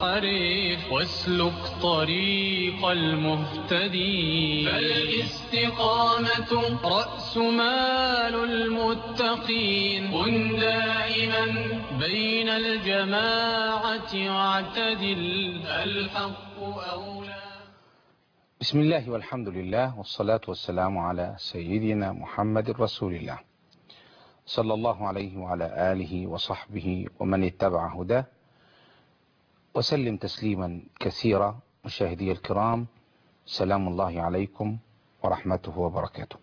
عريف واسلك طريق المهتدين فالاستقامة رأس مال المتقين كن دائما بين الجماعة واعتدل الحق أولى بسم الله والحمد لله والصلاة والسلام على سيدنا محمد رسول الله صلى الله عليه وعلى آله وصحبه ومن اتبع هداه وسلم تسليما كثيرا مشاهدي الكرام سلام الله عليكم ورحمته وبركاته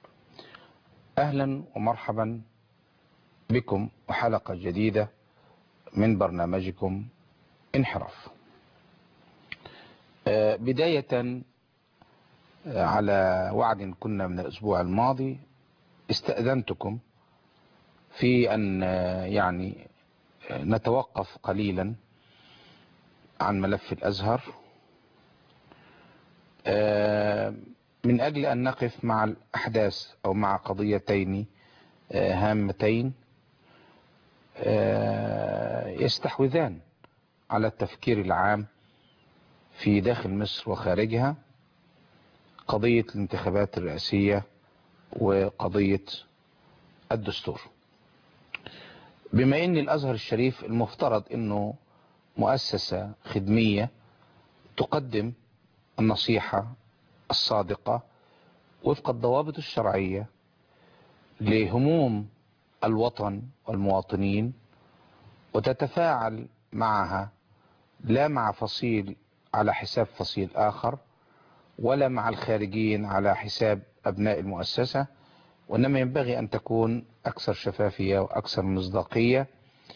أهلا ومرحبا بكم وحلقة جديدة من برنامجكم انحراف بداية على وعد كنا من الأسبوع الماضي استأذنتكم في أن يعني نتوقف قليلا عن ملف الأزهر من أجل أن نقف مع الأحداث أو مع قضيتين هامتين يستحوذان على التفكير العام في داخل مصر وخارجها قضية الانتخابات الرئاسية وقضية الدستور بما ان الازهر الشريف المفترض انه مؤسسة خدمية تقدم النصيحة الصادقة وفق الضوابط الشرعية لهموم الوطن والمواطنين وتتفاعل معها لا مع فصيل على حساب فصيل آخر ولا مع الخارجين على حساب أبناء المؤسسة وإنما ينبغي أن تكون أكثر شفافية وأكثر مصداقية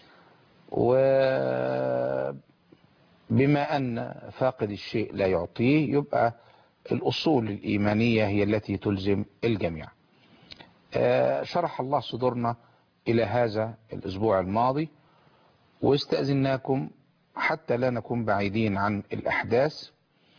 وبما أن فاقد الشيء لا يعطيه يبقى الأصول الإيمانية هي التي تلزم الجميع شرح الله صدورنا إلى هذا الأسبوع الماضي واستأذناكم حتى لا نكون بعيدين عن الأحداث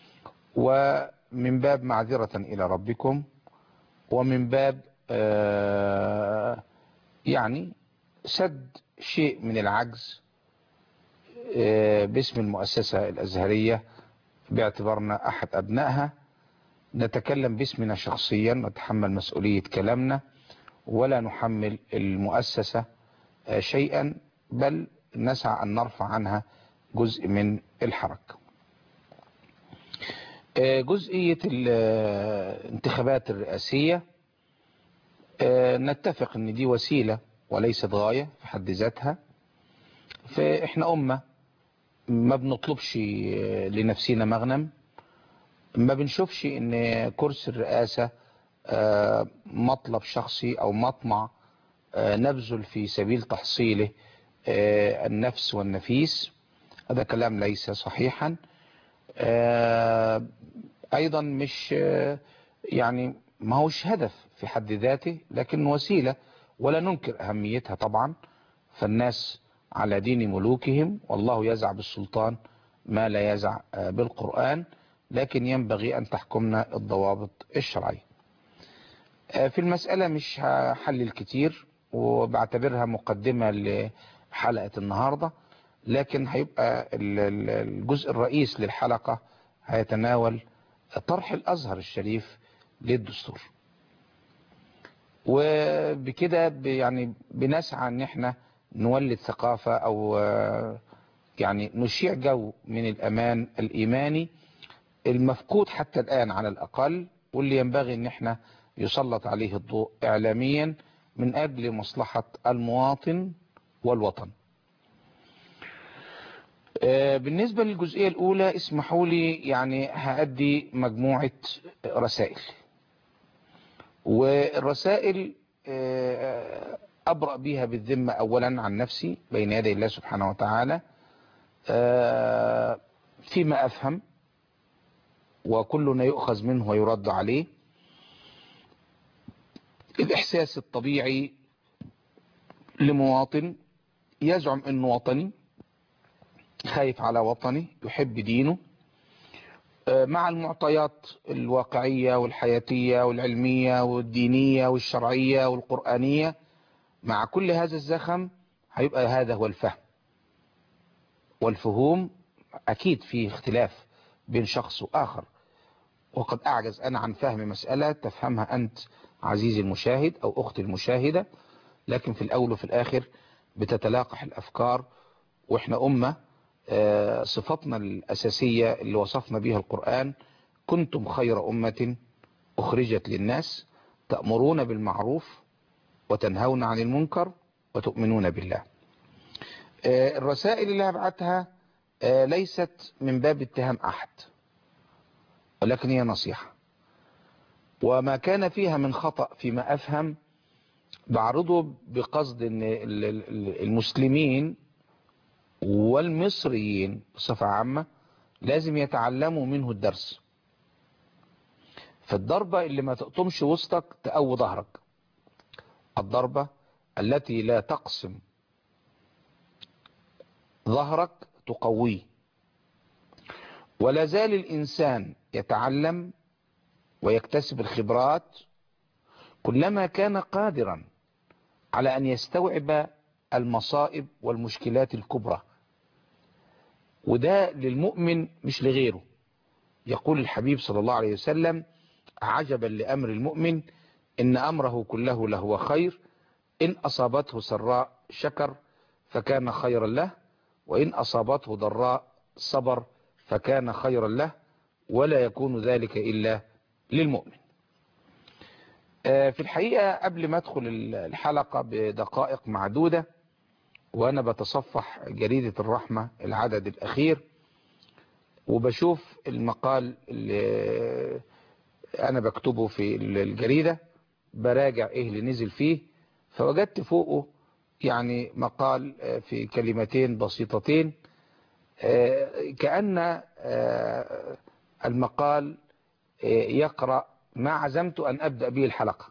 ومن باب معذرة إلى ربكم ومن باب آه يعني سد شيء من العجز آه باسم المؤسسة الأزهرية باعتبارنا أحد أبنائها نتكلم باسمنا شخصيا نتحمل مسؤولية كلامنا ولا نحمل المؤسسة آه شيئا بل نسعى أن نرفع عنها جزء من الحرج جزئية الانتخابات الرئاسية نتفق ان دي وسيلة وليست غاية في حد ذاتها فاحنا امة ما بنطلبش لنفسنا مغنم ما بنشوفش ان كرسي الرئاسة مطلب شخصي او مطمع نبذل في سبيل تحصيله النفس والنفيس هذا كلام ليس صحيحا ايضا مش يعني ما هوش هدف في حد ذاته لكن وسيلة ولا ننكر اهميتها طبعا فالناس على دين ملوكهم والله يزع بالسلطان ما لا يزع بالقرآن لكن ينبغي ان تحكمنا الضوابط الشرعية في المسألة مش هحلل كتير وبعتبرها مقدمة لحلقة النهاردة لكن هيبقى الجزء الرئيس للحلقة هيتناول طرح الأزهر الشريف للدستور وبكده يعني بنسعى ان احنا نولد ثقافة او يعني نشيع جو من الامان الايماني المفقود حتى الان على الاقل واللي ينبغي ان احنا يسلط عليه الضوء اعلاميا من اجل مصلحة المواطن والوطن بالنسبة للجزئية الأولى اسمحوا لي يعني هأدي مجموعة رسائل والرسائل أبرأ بها بالذمة أولا عن نفسي بين يدي الله سبحانه وتعالى فيما أفهم وكلنا يؤخذ منه ويرد عليه الإحساس الطبيعي لمواطن يزعم أنه وطني خايف على وطني يحب دينه مع المعطيات الواقعية والحياتية والعلمية والدينية والشرعية والقرآنية مع كل هذا الزخم هيبقى هذا هو الفهم والفهوم أكيد في اختلاف بين شخص وآخر وقد أعجز أنا عن فهم مسألة تفهمها أنت عزيزي المشاهد أو أختي المشاهدة لكن في الأول وفي الآخر بتتلاقح الأفكار وإحنا أمة صفتنا الأساسية اللي وصفنا بها القرآن كنتم خير أمة أخرجت للناس تأمرون بالمعروف وتنهون عن المنكر وتؤمنون بالله الرسائل اللي هبعتها ليست من باب اتهام أحد ولكن هي نصيحة وما كان فيها من خطأ فيما أفهم بعرضه بقصد أن المسلمين والمصريين بصفة عامة لازم يتعلموا منه الدرس فالضربة اللي ما تقطمش وسطك تقوي ظهرك الضربة التي لا تقسم ظهرك تقويه ولا زال الإنسان يتعلم ويكتسب الخبرات كلما كان قادرا على أن يستوعب المصائب والمشكلات الكبرى وده للمؤمن مش لغيره يقول الحبيب صلى الله عليه وسلم عجبا لأمر المؤمن إن أمره كله لهو خير إن أصابته سراء شكر فكان خيرا له وإن أصابته ضراء صبر فكان خيرا له ولا يكون ذلك إلا للمؤمن في الحقيقة قبل ما أدخل الحلقة بدقائق معدودة وأنا بتصفح جريدة الرحمة العدد الأخير وبشوف المقال اللي أنا بكتبه في الجريدة براجع إيه اللي نزل فيه فوجدت فوقه يعني مقال في كلمتين بسيطتين كأن المقال يقرأ ما عزمت أن أبدأ به الحلقة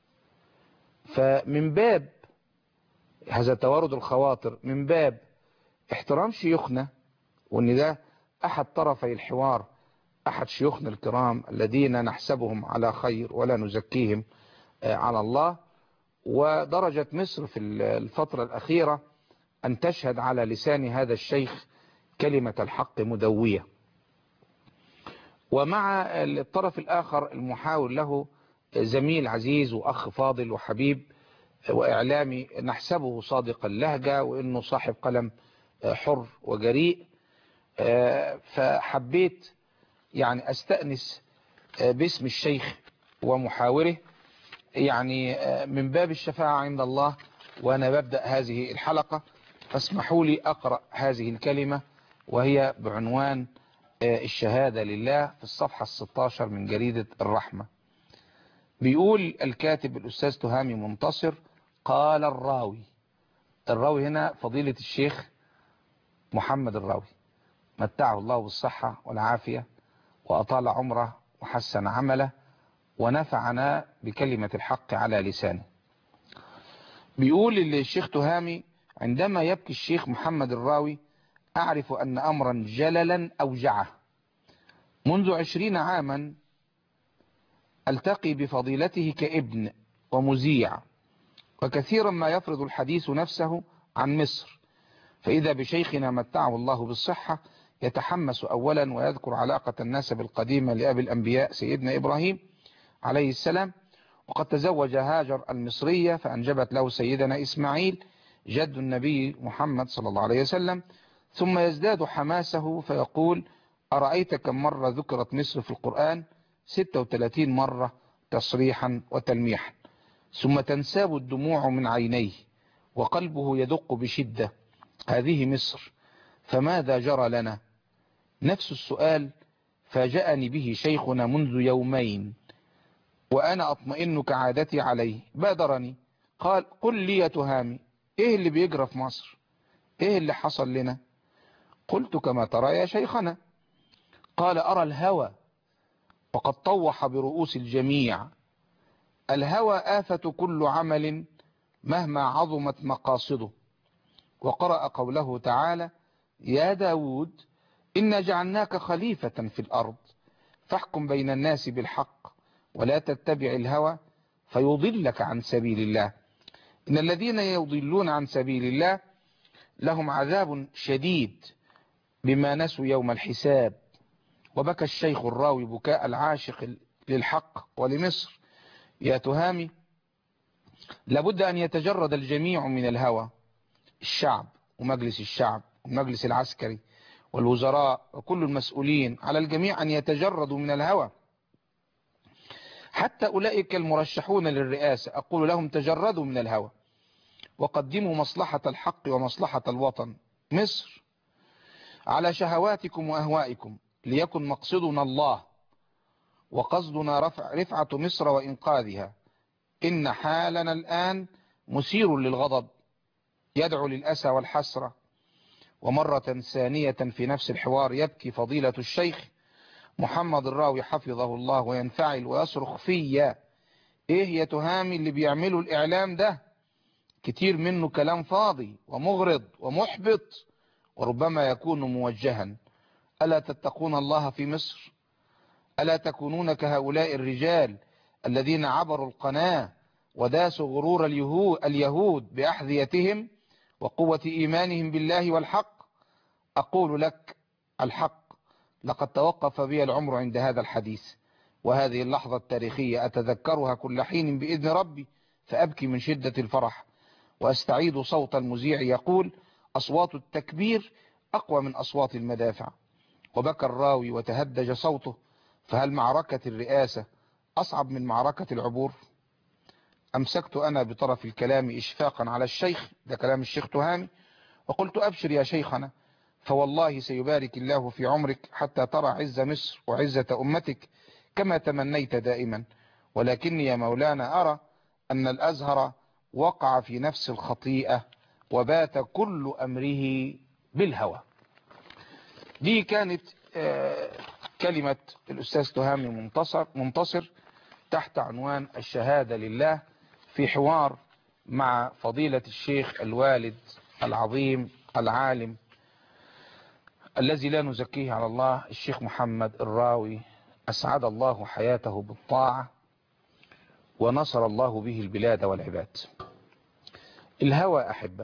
فمن باب هذا توارد الخواطر من باب احترام شيوخنا وان ده احد طرفي الحوار احد شيوخنا الكرام الذين نحسبهم على خير ولا نزكيهم على الله ودرجة مصر في الفترة الأخيرة أن تشهد على لسان هذا الشيخ كلمة الحق مدوية ومع الطرف الآخر المحاول له زميل عزيز وأخ فاضل وحبيب وإعلامي نحسبه صادق اللهجة وإنه صاحب قلم حر وجريء فحبيت يعني أستأنس باسم الشيخ ومحاوره يعني من باب الشفاعة عند الله وأنا ببدأ هذه الحلقة فاسمحوا لي أقرأ هذه الكلمة وهي بعنوان الشهادة لله في الصفحة الستاشر من جريدة الرحمة بيقول الكاتب الأستاذ تهامي منتصر قال الراوي الراوي هنا فضيلة الشيخ محمد الراوي متعه الله بالصحة والعافية وأطال عمره وحسن عمله ونفعنا بكلمة الحق على لسانه بيقول الشيخ تهامي عندما يبكي الشيخ محمد الراوي أعرف أن أمرا جللا أوجعه منذ عشرين عاما ألتقي بفضيلته كابن ومذيع وكثيرا ما يفرض الحديث نفسه عن مصر فإذا بشيخنا متعه الله بالصحة يتحمس أولا ويذكر علاقة النسب القديمة لأبي الأنبياء سيدنا إبراهيم عليه السلام وقد تزوج هاجر المصرية فأنجبت له سيدنا إسماعيل جد النبي محمد صلى الله عليه وسلم ثم يزداد حماسه فيقول أرأيت كم مرة ذكرت مصر في القرآن 36 مرة تصريحا وتلميحا ثم تنساب الدموع من عينيه وقلبه يدق بشدة هذه مصر فماذا جرى لنا نفس السؤال فاجأني به شيخنا منذ يومين وأنا أطمئن كعادتي عليه بادرني قال قل لي يا تهامي إيه اللي بيجرى في مصر إيه اللي حصل لنا قلت كما ترى يا شيخنا قال أرى الهوى وقد طوح برؤوس الجميع الهوى آفة كل عمل مهما عظمت مقاصده وقرأ قوله تعالى يا داود إنا جعلناك خليفة في الأرض فاحكم بين الناس بالحق ولا تتبع الهوى فيضلك عن سبيل الله إن الذين يضلون عن سبيل الله لهم عذاب شديد بما نسوا يوم الحساب وبكى الشيخ الراوي بكاء العاشق للحق ولمصر يا تهامي لابد أن يتجرد الجميع من الهوى الشعب ومجلس الشعب والمجلس العسكري والوزراء وكل المسؤولين على الجميع أن يتجردوا من الهوى حتى أولئك المرشحون للرئاسة أقول لهم تجردوا من الهوى وقدموا مصلحة الحق ومصلحة الوطن مصر على شهواتكم وأهوائكم ليكن مقصدنا الله وقصدنا رفع رفعة مصر وإنقاذها إن حالنا الآن مثير للغضب يدعو للأسى والحسرة ومرة ثانية في نفس الحوار يبكي فضيلة الشيخ محمد الراوي حفظه الله وينفعل ويصرخ فيا ايه يا تهامي اللي بيعملوا الاعلام ده كتير منه كلام فاضي ومغرض ومحبط وربما يكون موجها ألا تتقون الله في مصر ألا تكونون كهؤلاء الرجال الذين عبروا القناة وداسوا غرور اليهود بأحذيتهم وقوة إيمانهم بالله والحق أقول لك الحق لقد توقف بي العمر عند هذا الحديث وهذه اللحظة التاريخية أتذكرها كل حين بإذن ربي فأبكي من شدة الفرح وأستعيد صوت المذيع يقول أصوات التكبير أقوى من أصوات المدافع وبكى الراوي وتهدج صوته فهل معركة الرئاسة أصعب من معركة العبور أمسكت أنا بطرف الكلام إشفاقا على الشيخ ده كلام الشيخ تهامي وقلت أبشر يا شيخنا فوالله سيبارك الله في عمرك حتى ترى عز مصر وعزة أمتك كما تمنيت دائما ولكني يا مولانا أرى أن الأزهر وقع في نفس الخطيئة وبات كل أمره بالهوى دي كانت كلمة الأستاذ تهامي منتصر, منتصر تحت عنوان الشهادة لله في حوار مع فضيلة الشيخ الوالد العظيم العالم الذي لا نزكيه على الله الشيخ محمد الراوي أسعد الله حياته بالطاعة ونصر الله به البلاد والعباد الهوى أحبة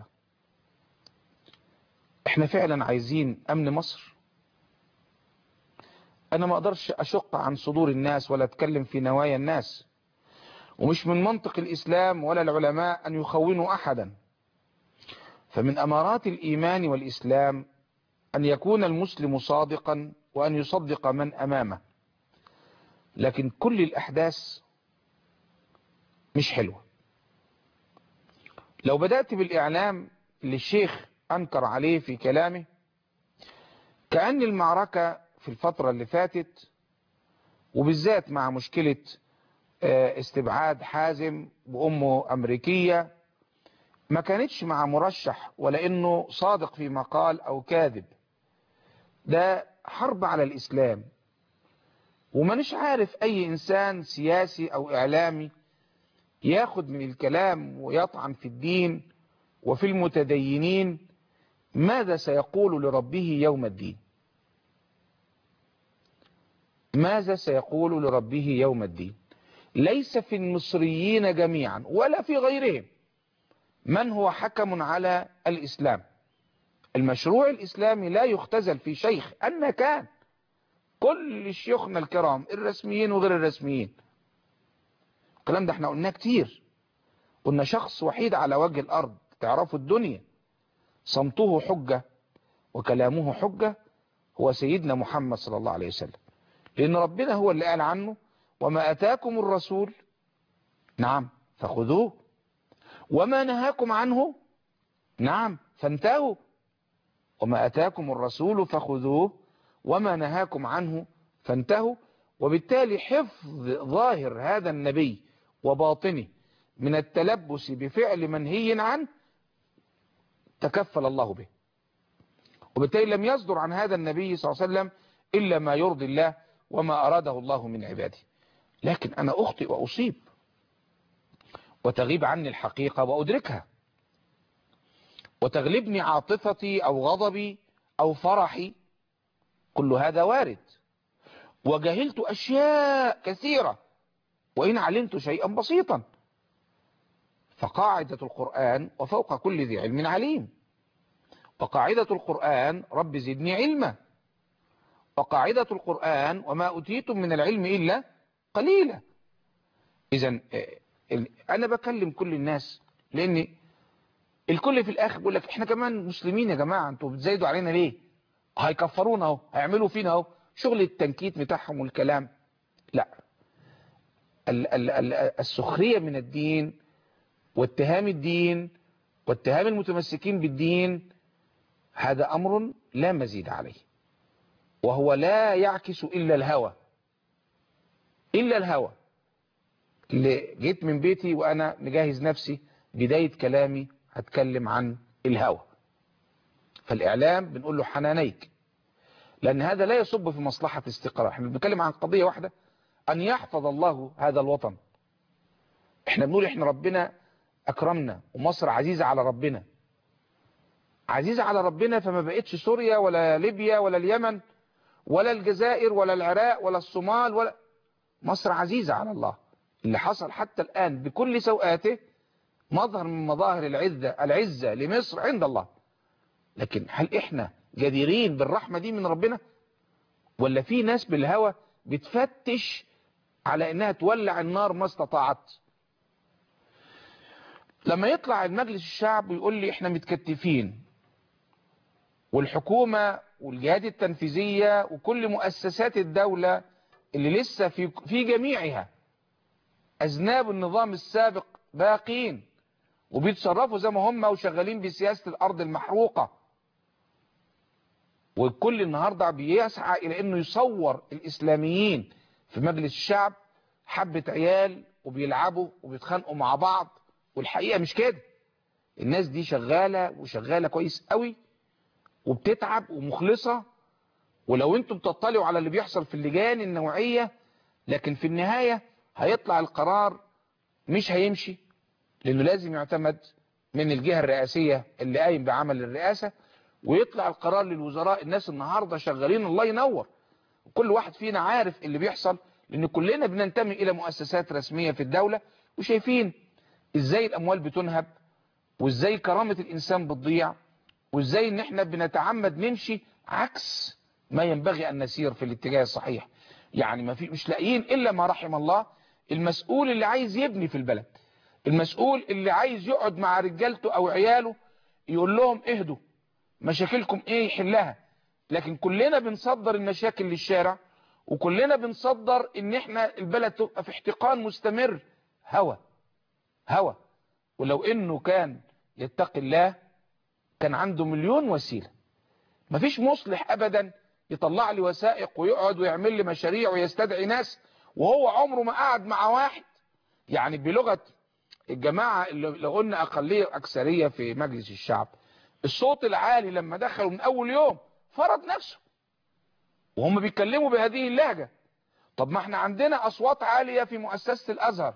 احنا فعلا عايزين أمن مصر أنا ما أقدرش أشق عن صدور الناس ولا أتكلم في نوايا الناس ومش من منطق الإسلام ولا العلماء أن يخونوا أحدا فمن أمارات الإيمان والإسلام أن يكون المسلم صادقا وأن يصدق من أمامه لكن كل الأحداث مش حلوة لو بدأت بالإعلام اللي الشيخ أنكر عليه في كلامه كأن المعركة في الفترة اللي فاتت وبالذات مع مشكلة استبعاد حازم بأمه أمريكية ما كانتش مع مرشح ولا إنه صادق في مقال أو كاذب ده حرب على الإسلام ومانيش عارف أي إنسان سياسي أو إعلامي ياخد من الكلام ويطعن في الدين وفي المتدينين ماذا سيقول لربه يوم الدين ماذا سيقول لربه يوم الدين ليس في المصريين جميعا ولا في غيرهم من هو حكم على الإسلام المشروع الإسلامي لا يختزل في شيخ أن كان كل شيوخنا الكرام الرسميين وغير الرسميين الكلام ده احنا قلناه كتير قلنا شخص وحيد على وجه الأرض تعرفوا الدنيا صمته حجة وكلامه حجة هو سيدنا محمد صلى الله عليه وسلم لأن ربنا هو اللي قال عنه وما أتاكم الرسول نعم فخذوه وما نهاكم عنه نعم فانتهوا وما أتاكم الرسول فخذوه وما نهاكم عنه فانتهوا وبالتالي حفظ ظاهر هذا النبي وباطنه من التلبس بفعل منهي عنه تكفل الله به وبالتالي لم يصدر عن هذا النبي صلى الله عليه وسلم إلا ما يرضي الله وما أراده الله من عباده لكن أنا أخطئ وأصيب وتغيب عني الحقيقة وأدركها وتغلبني عاطفتي أو غضبي أو فرحي كل هذا وارد وجهلت أشياء كثيرة وإن علمت شيئا بسيطا فقاعدة القرآن وفوق كل ذي علم عليم وقاعدة القرآن رب زدني علما وقاعدة القرآن وما أتيتم من العلم إلا قليلا إذا أنا بكلم كل الناس لأن الكل في الآخر بيقول لك إحنا كمان مسلمين يا جماعة أنتوا بتزايدوا علينا ليه هيكفرونا اهو هيعملوا فينا اهو شغل التنكيت بتاعهم والكلام لا ال ال ال السخرية من الدين واتهام الدين واتهام المتمسكين بالدين هذا أمر لا مزيد عليه وهو لا يعكس إلا الهوى إلا الهوى اللي جيت من بيتي وأنا مجهز نفسي بداية كلامي هتكلم عن الهوى فالإعلام بنقول له حنانيك لأن هذا لا يصب في مصلحة استقرار احنا بنتكلم عن قضية واحدة أن يحفظ الله هذا الوطن احنا بنقول احنا ربنا أكرمنا ومصر عزيزة على ربنا عزيزة على ربنا فما بقتش سوريا ولا ليبيا ولا اليمن ولا الجزائر ولا العراق ولا الصومال ولا مصر عزيزة على الله اللي حصل حتى الآن بكل سوءاته مظهر من مظاهر العزة العزة لمصر عند الله لكن هل احنا جديرين بالرحمة دي من ربنا ولا في ناس بالهوى بتفتش على انها تولع النار ما استطاعت لما يطلع المجلس الشعب ويقول لي احنا متكتفين والحكومة والجهات التنفيذية وكل مؤسسات الدولة اللي لسه في في جميعها أذناب النظام السابق باقين وبيتصرفوا زي ما هم وشغالين بسياسة الأرض المحروقة والكل النهاردة بيسعى إلى أنه يصور الإسلاميين في مجلس الشعب حبة عيال وبيلعبوا وبيتخانقوا مع بعض والحقيقة مش كده الناس دي شغالة وشغالة كويس قوي وبتتعب ومخلصة ولو انتم بتطلعوا على اللي بيحصل في اللجان النوعية لكن في النهاية هيطلع القرار مش هيمشي لانه لازم يعتمد من الجهة الرئاسية اللي قايم بعمل الرئاسة ويطلع القرار للوزراء الناس النهاردة شغالين الله ينور كل واحد فينا عارف اللي بيحصل لان كلنا بننتمي الى مؤسسات رسمية في الدولة وشايفين ازاي الاموال بتنهب وازاي كرامة الانسان بتضيع وازاي ان احنا بنتعمد نمشي عكس ما ينبغي ان نسير في الاتجاه الصحيح يعني ما في مش لاقيين الا ما رحم الله المسؤول اللي عايز يبني في البلد المسؤول اللي عايز يقعد مع رجالته او عياله يقول لهم اهدوا مشاكلكم ايه يحلها لكن كلنا بنصدر المشاكل للشارع وكلنا بنصدر ان احنا البلد تبقى في احتقان مستمر هوى هوى ولو انه كان يتقي الله كان عنده مليون وسيلة مفيش مصلح ابدا يطلع لي وثائق ويقعد ويعمل لي مشاريع ويستدعي ناس وهو عمره ما قعد مع واحد يعني بلغة الجماعة اللي لو قلنا اقلية اكثرية في مجلس الشعب الصوت العالي لما دخلوا من اول يوم فرض نفسه وهم بيتكلموا بهذه اللهجة طب ما احنا عندنا اصوات عالية في مؤسسة الازهر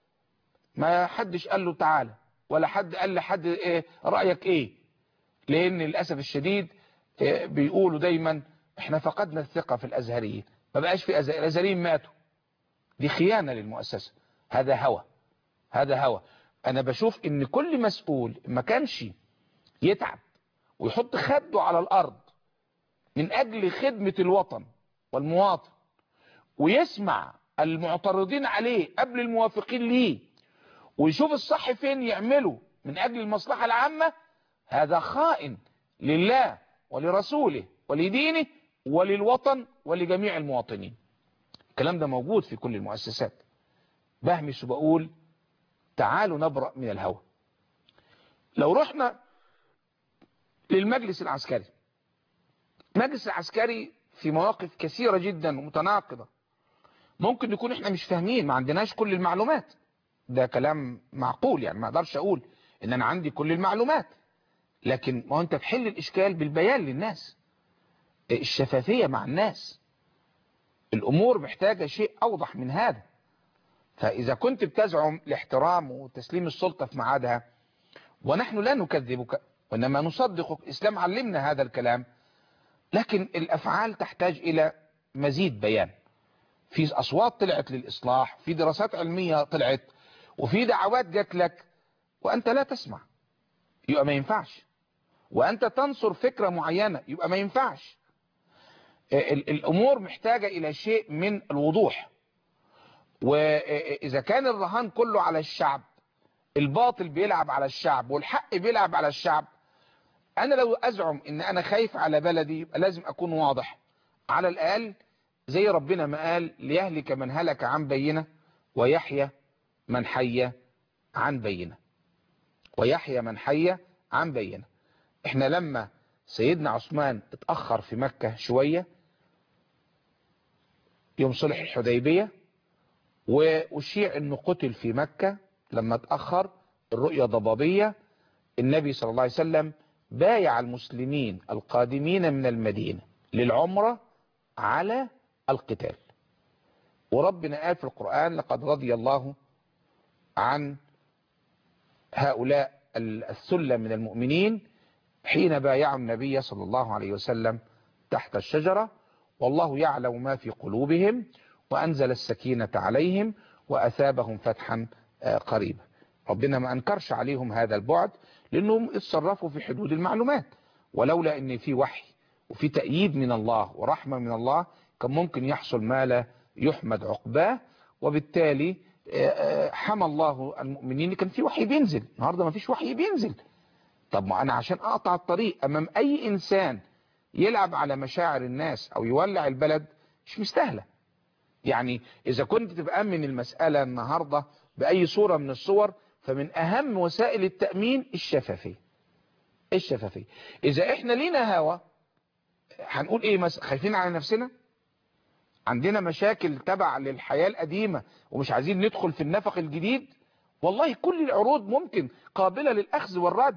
ما حدش قال له تعالى ولا حد قال لحد ايه رأيك ايه لان للأسف الشديد إيه بيقولوا دايما احنا فقدنا الثقة في الازهريين ما بقاش في أزهر الازهريين ماتوا دي خيانة للمؤسسة هذا هوى هذا هوى انا بشوف ان كل مسؤول ما كانش يتعب ويحط خده على الارض من اجل خدمة الوطن والمواطن ويسمع المعترضين عليه قبل الموافقين ليه ويشوف الصح فين يعمله من اجل المصلحة العامة هذا خائن لله ولرسوله ولدينه وللوطن ولجميع المواطنين الكلام ده موجود في كل المؤسسات بهمس وبقول تعالوا نبرأ من الهوى لو رحنا للمجلس العسكري المجلس العسكري في مواقف كثيرة جدا ومتناقضة ممكن نكون احنا مش فاهمين ما عندناش كل المعلومات ده كلام معقول يعني ما اقدرش اقول ان انا عندي كل المعلومات لكن ما انت تحل الاشكال بالبيان للناس الشفافية مع الناس الامور محتاجة شيء اوضح من هذا فاذا كنت بتزعم الاحترام وتسليم السلطة في ميعادها ونحن لا نكذبك وانما نصدقك الاسلام علمنا هذا الكلام لكن الافعال تحتاج الى مزيد بيان في اصوات طلعت للاصلاح في دراسات علمية طلعت وفي دعوات جات لك وانت لا تسمع يبقى ما ينفعش وأنت تنصر فكرة معينة يبقى ما ينفعش ال- الأمور محتاجة إلى شيء من الوضوح وإذا كان الرهان كله على الشعب الباطل بيلعب على الشعب والحق بيلعب على الشعب أنا لو أزعم إن أنا خايف على بلدي يبقى لازم أكون واضح على الأقل زي ربنا ما قال ليهلك من هلك عن بينة ويحيى من حي عن بينة ويحيى من حي عن بينة احنا لما سيدنا عثمان اتأخر في مكة شوية يوم صلح الحديبية وأشيع انه قتل في مكة لما اتأخر الرؤية ضبابية النبي صلى الله عليه وسلم بايع المسلمين القادمين من المدينة للعمرة على القتال وربنا قال في القرآن لقد رضي الله عن هؤلاء الثلة من المؤمنين حين بايعوا النبي صلى الله عليه وسلم تحت الشجرة والله يعلم ما في قلوبهم وأنزل السكينة عليهم وأثابهم فتحا قريبا ربنا ما أنكرش عليهم هذا البعد لأنهم اتصرفوا في حدود المعلومات ولولا أن في وحي وفي تأييد من الله ورحمة من الله كان ممكن يحصل ما لا يحمد عقباه وبالتالي حمى الله المؤمنين كان في وحي بينزل النهاردة ما فيش وحي بينزل طب ما أنا عشان أقطع الطريق أمام أي إنسان يلعب على مشاعر الناس أو يولع البلد مش مستاهلة يعني إذا كنت تبأمن المسألة النهاردة بأي صورة من الصور فمن أهم وسائل التأمين الشفافية الشفافية إذا إحنا لينا هوى هنقول إيه مثلا خايفين على نفسنا عندنا مشاكل تبع للحياة القديمة ومش عايزين ندخل في النفق الجديد والله كل العروض ممكن قابلة للأخذ والرد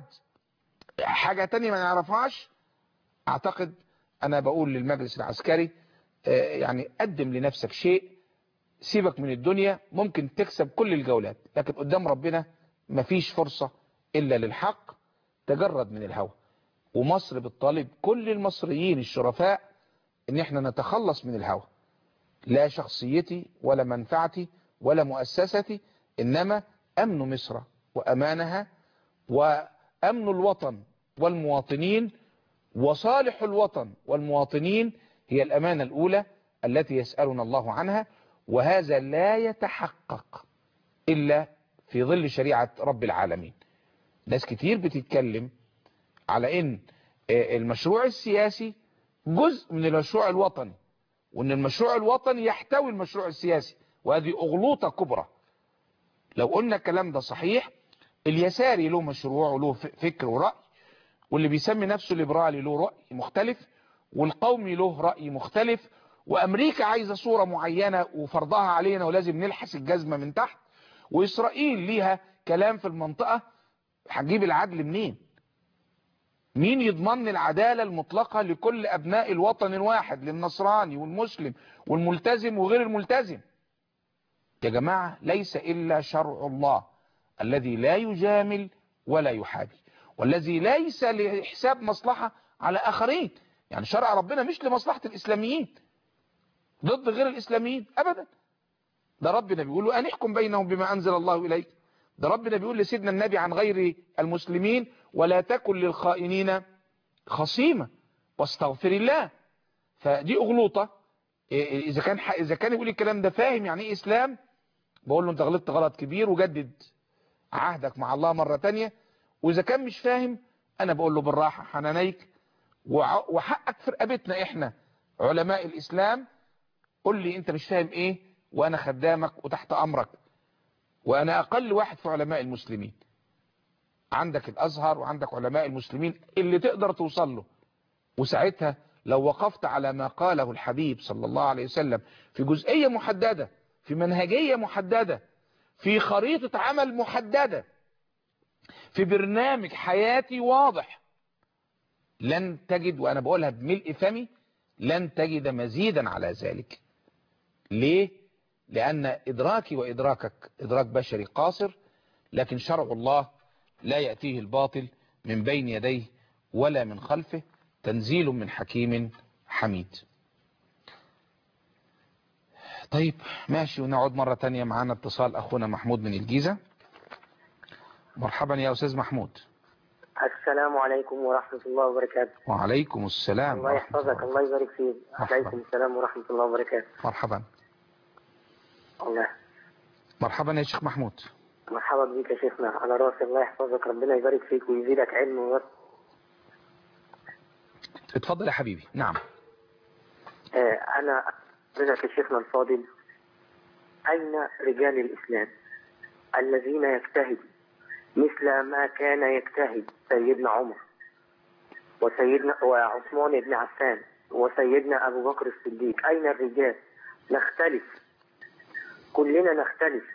حاجة تانية ما نعرفهاش أعتقد أنا بقول للمجلس العسكري يعني قدم لنفسك شيء سيبك من الدنيا ممكن تكسب كل الجولات لكن قدام ربنا مفيش فرصة إلا للحق تجرد من الهوى ومصر بتطالب كل المصريين الشرفاء ان احنا نتخلص من الهوى لا شخصيتي ولا منفعتي ولا مؤسستي انما امن مصر وامانها وامن الوطن والمواطنين وصالح الوطن والمواطنين هي الامانة الاولى التي يسألنا الله عنها وهذا لا يتحقق الا في ظل شريعة رب العالمين ناس كتير بتتكلم على ان المشروع السياسي جزء من المشروع الوطني وان المشروع الوطني يحتوي المشروع السياسي وهذه اغلوطة كبرى لو قلنا الكلام ده صحيح اليساري له مشروع وله فكر ورأي واللي بيسمي نفسه ليبرالي له رأي مختلف والقومي له رأي مختلف وامريكا عايزة صورة معينة وفرضها علينا ولازم نلحس الجزمة من تحت واسرائيل ليها كلام في المنطقة هتجيب العدل منين مين يضمن العدالة المطلقة لكل أبناء الوطن الواحد للنصراني والمسلم والملتزم وغير الملتزم يا جماعة ليس إلا شرع الله الذي لا يجامل ولا يحابي والذي ليس لحساب مصلحة على آخرين يعني شرع ربنا مش لمصلحة الإسلاميين ضد غير الإسلاميين أبدا ده ربنا بيقول له أن احكم بينهم بما أنزل الله إليك ده ربنا بيقول لسيدنا النبي عن غير المسلمين ولا تكن للخائنين خصيمة واستغفر الله فدي أغلوطة إذا كان إذا كان يقول الكلام ده فاهم يعني إيه إسلام بقول له أنت غلطت غلط كبير وجدد عهدك مع الله مرة تانية وإذا كان مش فاهم أنا بقول له بالراحة حنانيك وحقك في رقبتنا إحنا علماء الإسلام قول لي أنت مش فاهم إيه وأنا خدامك وتحت أمرك وأنا أقل واحد في علماء المسلمين عندك الأزهر وعندك علماء المسلمين اللي تقدر توصل له وساعتها لو وقفت على ما قاله الحبيب صلى الله عليه وسلم في جزئية محددة في منهجية محددة في خريطة عمل محددة في برنامج حياتي واضح لن تجد وأنا بقولها بملء فمي لن تجد مزيدا على ذلك ليه؟ لأن إدراكي وإدراكك إدراك بشري قاصر لكن شرع الله لا يأتيه الباطل من بين يديه ولا من خلفه تنزيل من حكيم حميد طيب ماشي ونقعد مرة تانية معانا اتصال أخونا محمود من الجيزة مرحبا يا أستاذ محمود السلام عليكم ورحمة الله وبركاته وعليكم السلام الله ورحمة يحفظك الله يبارك فيك مرحبا. عليكم السلام ورحمة الله وبركاته مرحبا الله مرحبا يا شيخ محمود مرحبا بك يا شيخنا على راسي الله يحفظك ربنا يبارك فيك ويزيدك علم وبركة اتفضل يا حبيبي نعم آه، أنا حضرتك يا شيخنا الفاضل أين رجال الإسلام الذين يجتهدوا مثل ما كان يجتهد سيدنا عمر وسيدنا وعثمان بن عفان وسيدنا أبو بكر الصديق أين الرجال نختلف كلنا نختلف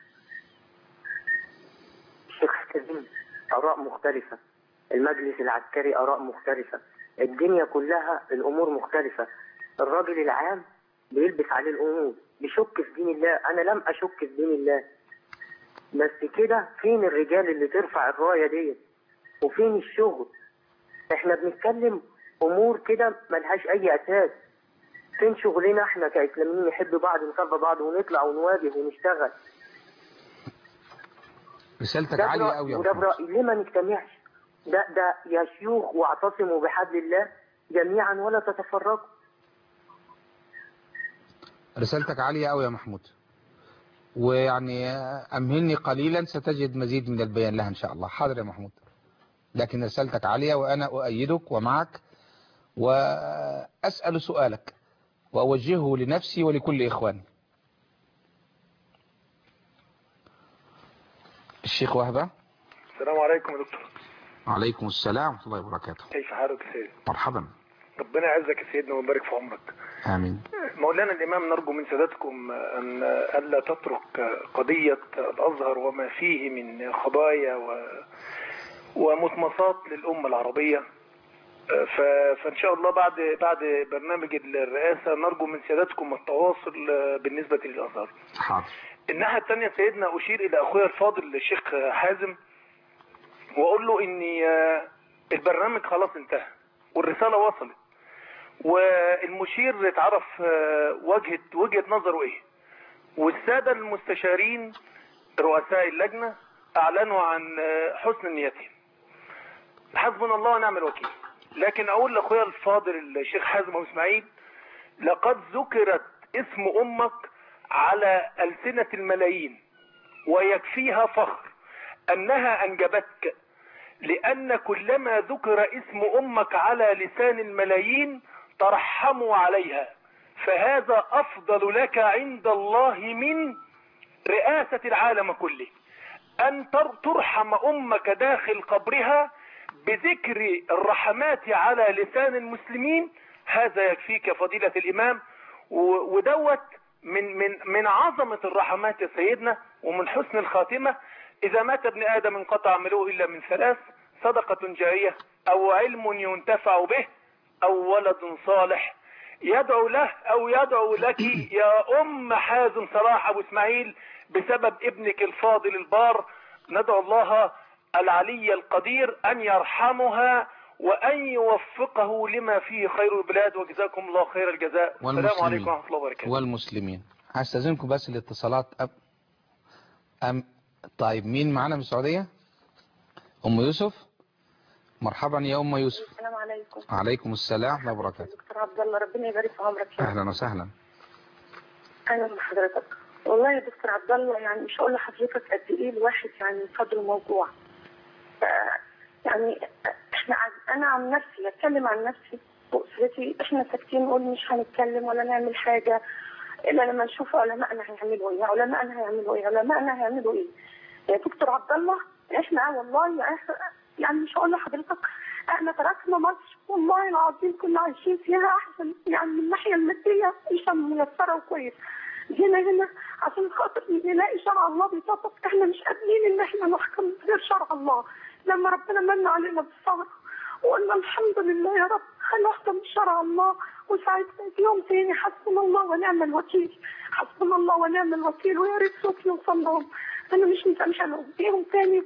الشيخ حسين آراء مختلفة المجلس العسكري آراء مختلفة الدنيا كلها الأمور مختلفة الراجل العام بيلبس عليه الأمور بيشك في دين الله أنا لم أشك في دين الله بس كده فين الرجال اللي ترفع الراية دي وفين الشغل احنا بنتكلم أمور كده ملهاش أي أساس فين شغلنا احنا كإسلاميين نحب بعض نصلي بعض ونطلع ونواجه ونشتغل رسالتك ده عالية برأي قوي يا وده محمود برأي ليه ما نجتمعش ده ده يا شيوخ واعتصموا بحبل الله جميعا ولا تتفرقوا رسالتك عالية قوي يا محمود ويعني أمهلني قليلا ستجد مزيد من البيان لها إن شاء الله حاضر يا محمود لكن رسالتك عالية وأنا أؤيدك ومعك وأسأل سؤالك وأوجهه لنفسي ولكل إخواني الشيخ وهبة السلام عليكم يا دكتور عليكم السلام ورحمة الله وبركاته كيف حالك يا سيدي مرحبا ربنا يعزك يا سيدنا ويبارك في عمرك آمين مولانا الإمام نرجو من سادتكم أن ألا تترك قضية الأزهر وما فيه من خبايا و... ومطمسات للأمة العربية ف- فإن شاء الله بعد بعد برنامج الرئاسة نرجو من سيادتكم التواصل بالنسبة للأزهر حاضر الناحية الثانية سيدنا أشير إلى أخويا الفاضل الشيخ حازم وأقول له إن آه، البرنامج خلاص انتهى والرسالة وصلت والمشير اتعرف آه، وجهة وجهة نظره إيه والسادة المستشارين رؤساء اللجنة أعلنوا عن آه، حسن نيتهم حسبنا الله ونعم الوكيل لكن أقول لأخويا الفاضل الشيخ حازم أبو إسماعيل لقد ذكرت اسم أمك على ألسنة الملايين ويكفيها فخر أنها أنجبتك لأن كلما ذكر اسم أمك على لسان الملايين ترحموا عليها فهذا أفضل لك عند الله من رئاسة العالم كله أن تر- ترحم أمك داخل قبرها بذكر الرحمات على لسان المسلمين هذا يكفيك يا فضيلة الإمام و- ودوت من من من عظمة الرحمات يا سيدنا ومن حسن الخاتمة إذا مات ابن آدم انقطع عمله إلا من ثلاث صدقة جارية أو علم ينتفع به أو ولد صالح يدعو له أو يدعو لك يا أم حازم صلاح أبو إسماعيل بسبب ابنك الفاضل البار ندعو الله العلي القدير أن يرحمها وأن يوفقه لما فيه خير البلاد وجزاكم الله خير الجزاء السلام والمسلمين. عليكم ورحمة الله وبركاته والمسلمين هستاذنكم بس الاتصالات أم... أم... طيب مين معانا من السعودية أم يوسف مرحبا يا أم يوسف السلام عليكم عليكم السلام ورحمة الله وبركاته دكتور عبد الله ربنا يبارك في عمرك يا رب. أهلا وسهلا اهلا بحضرتك والله يا دكتور عبد الله يعني مش هقول لحضرتك قد ايه الواحد يعني صدره موجوع ف- يعني احنا عن- انا عن نفسي اتكلم عن نفسي واسرتي احنا ساكتين نقول مش هنتكلم ولا نعمل حاجه الا لما نشوف علمائنا هيعملوا ايه علمائنا هيعملوا ايه علمائنا هيعملوا ايه يا دكتور عبد الله احنا والله يا أخ- يعني مش هقول لحضرتك احنا تركنا مصر والله العظيم كنا عايشين فيها احسن يعني من الناحيه الماديه عيشه ميسره وكويس جينا هنا عشان خاطر نلاقي شرع الله بيطبق احنا مش قابلين ان احنا نحكم غير شرع الله لما ربنا من علينا بالصبر وقلنا الحمد لله يا رب هنحكم بشرع الله وساعتها في يوم تاني حسبنا الله ونعم الوكيل حسبنا الله ونعم الوكيل ويا ريت صوتي يوصل لهم انا مش مسامحه بيهم تاني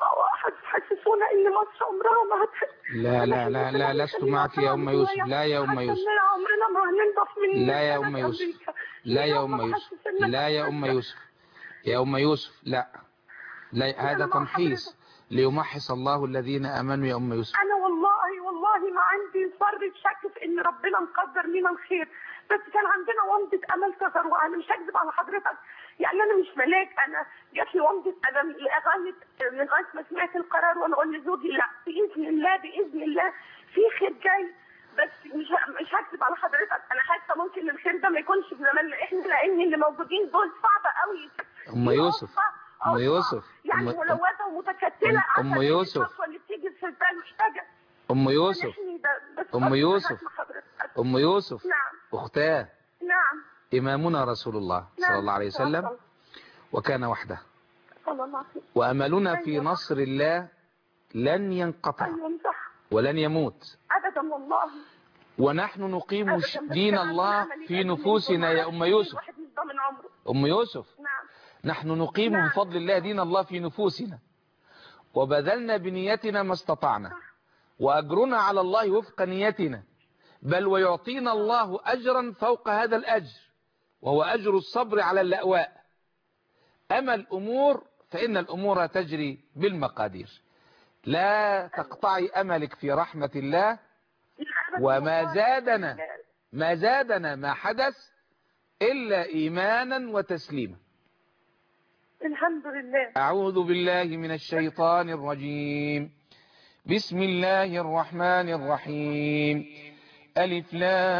وحسسونا ان مصر عمرها ما هتحس لا لا لا لا لست معك يا أم يوسف لا يا أم يوسف عمرنا ما هننضف من لا يا أم بلد يوسف. أمريكا. لا يا يا أم رب يوسف حسسنا لا يا أم يوسف يا أم يوسف لا لا هذا مع تنحيص ليمحص الله الذين امنوا يا ام يوسف انا والله والله ما عندي ذره شك في ان ربنا مقدر لنا الخير بس كان عندنا ومضة امل تظهر وانا مش هكذب على حضرتك يعني انا مش ملاك انا جات لي ومضة الم لغايه لغايه ما سمعت القرار وانا اقول لزوجي لا باذن الله باذن الله في خير جاي بس مش ه- مش هكذب على حضرتك انا حاسه ممكن الخير ده ما يكونش في زماننا احنا لان اللي موجودين دول صعبه قوي ام يوسف ام يوسف يعني أم- ملوثه ومتكتله أم- أم عشان يوسف. الخطوة اللي بتيجي في البال محتاجه ام يوسف سامحني ده- بس أم برضه يوسف. هسمع حضرتك. ام يوسف نعم اختاه نعم امامنا رسول الله صلى نعم. الله عليه وسلم تفضل. وكان وحده صلى الله عليه وسلم واملنا في أيوة. نصر الله لن ينقطع ايوه صح ولن يموت ابدا والله ونحن نقيم أبداً. ش- بس دين كان الله عملي في بس نفوسنا يا ام يوسف الواحد مش ضامن عمره ام يوسف نعم نحن نقيم نعم. بفضل الله دين الله في نفوسنا وبذلنا بنيتنا ما استطعنا وأجرنا على الله وفق نيتنا بل ويعطينا الله أجرا فوق هذا الأجر وهو أجر الصبر على اللأواء أما الأمور فإن الأمور تجري بالمقادير لا تقطعي أملك في رحمة الله أبداً وما والله. زادنا ما زادنا ما حدث إلا إيمانا وتسليما الحمد لله أعوذ بالله من الشيطان الرجيم بسم الله الرحمن الرحيم ألف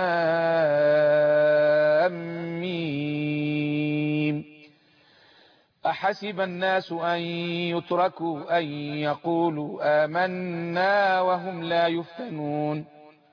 لام ميم أحسب الناس أن يتركوا أن يقولوا آمنا وهم لا يفتنون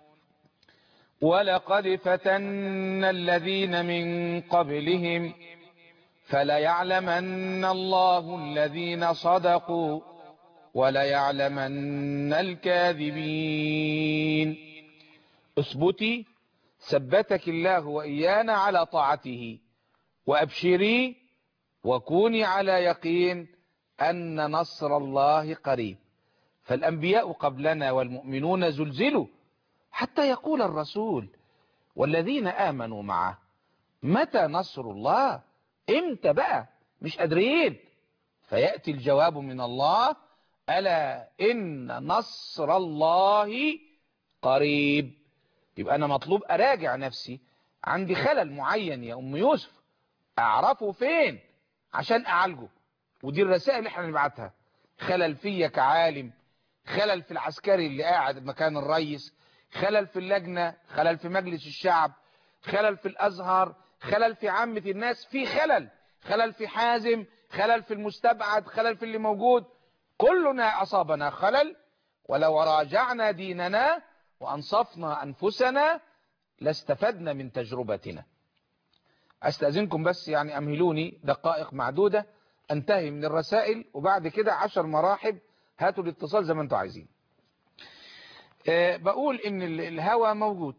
ولقد فتنا الذين من قبلهم فليعلمن الله الذين صدقوا وليعلمن الكاذبين اثبتي ثبتك الله وإيانا على طاعته وأبشري وكوني على يقين أن نصر الله قريب فالأنبياء قبلنا والمؤمنون زلزلوا حتى يقول الرسول والذين آمنوا معه متى نصر الله امتى بقى مش قادرين فيأتي الجواب من الله ألا إن نصر الله قريب يبقى أنا مطلوب أراجع نفسي عندي خلل معين يا أم يوسف أعرفه فين عشان أعالجه ودي الرسائل اللي احنا نبعتها خلل فيا كعالم خلل في العسكري اللي قاعد مكان الرئيس خلل في اللجنة خلل في مجلس الشعب خلل في الأزهر خلل في عامة الناس في خلل خلل في حازم خلل في المستبعد خلل في اللي موجود كلنا أصابنا خلل ولو راجعنا ديننا وأنصفنا أنفسنا لاستفدنا من تجربتنا أستأذنكم بس يعني أمهلوني دقائق معدودة أنتهي من الرسائل وبعد كده عشر مراحب هاتوا الاتصال زي ما انتوا عايزين أه بقول ان ال- الهوى موجود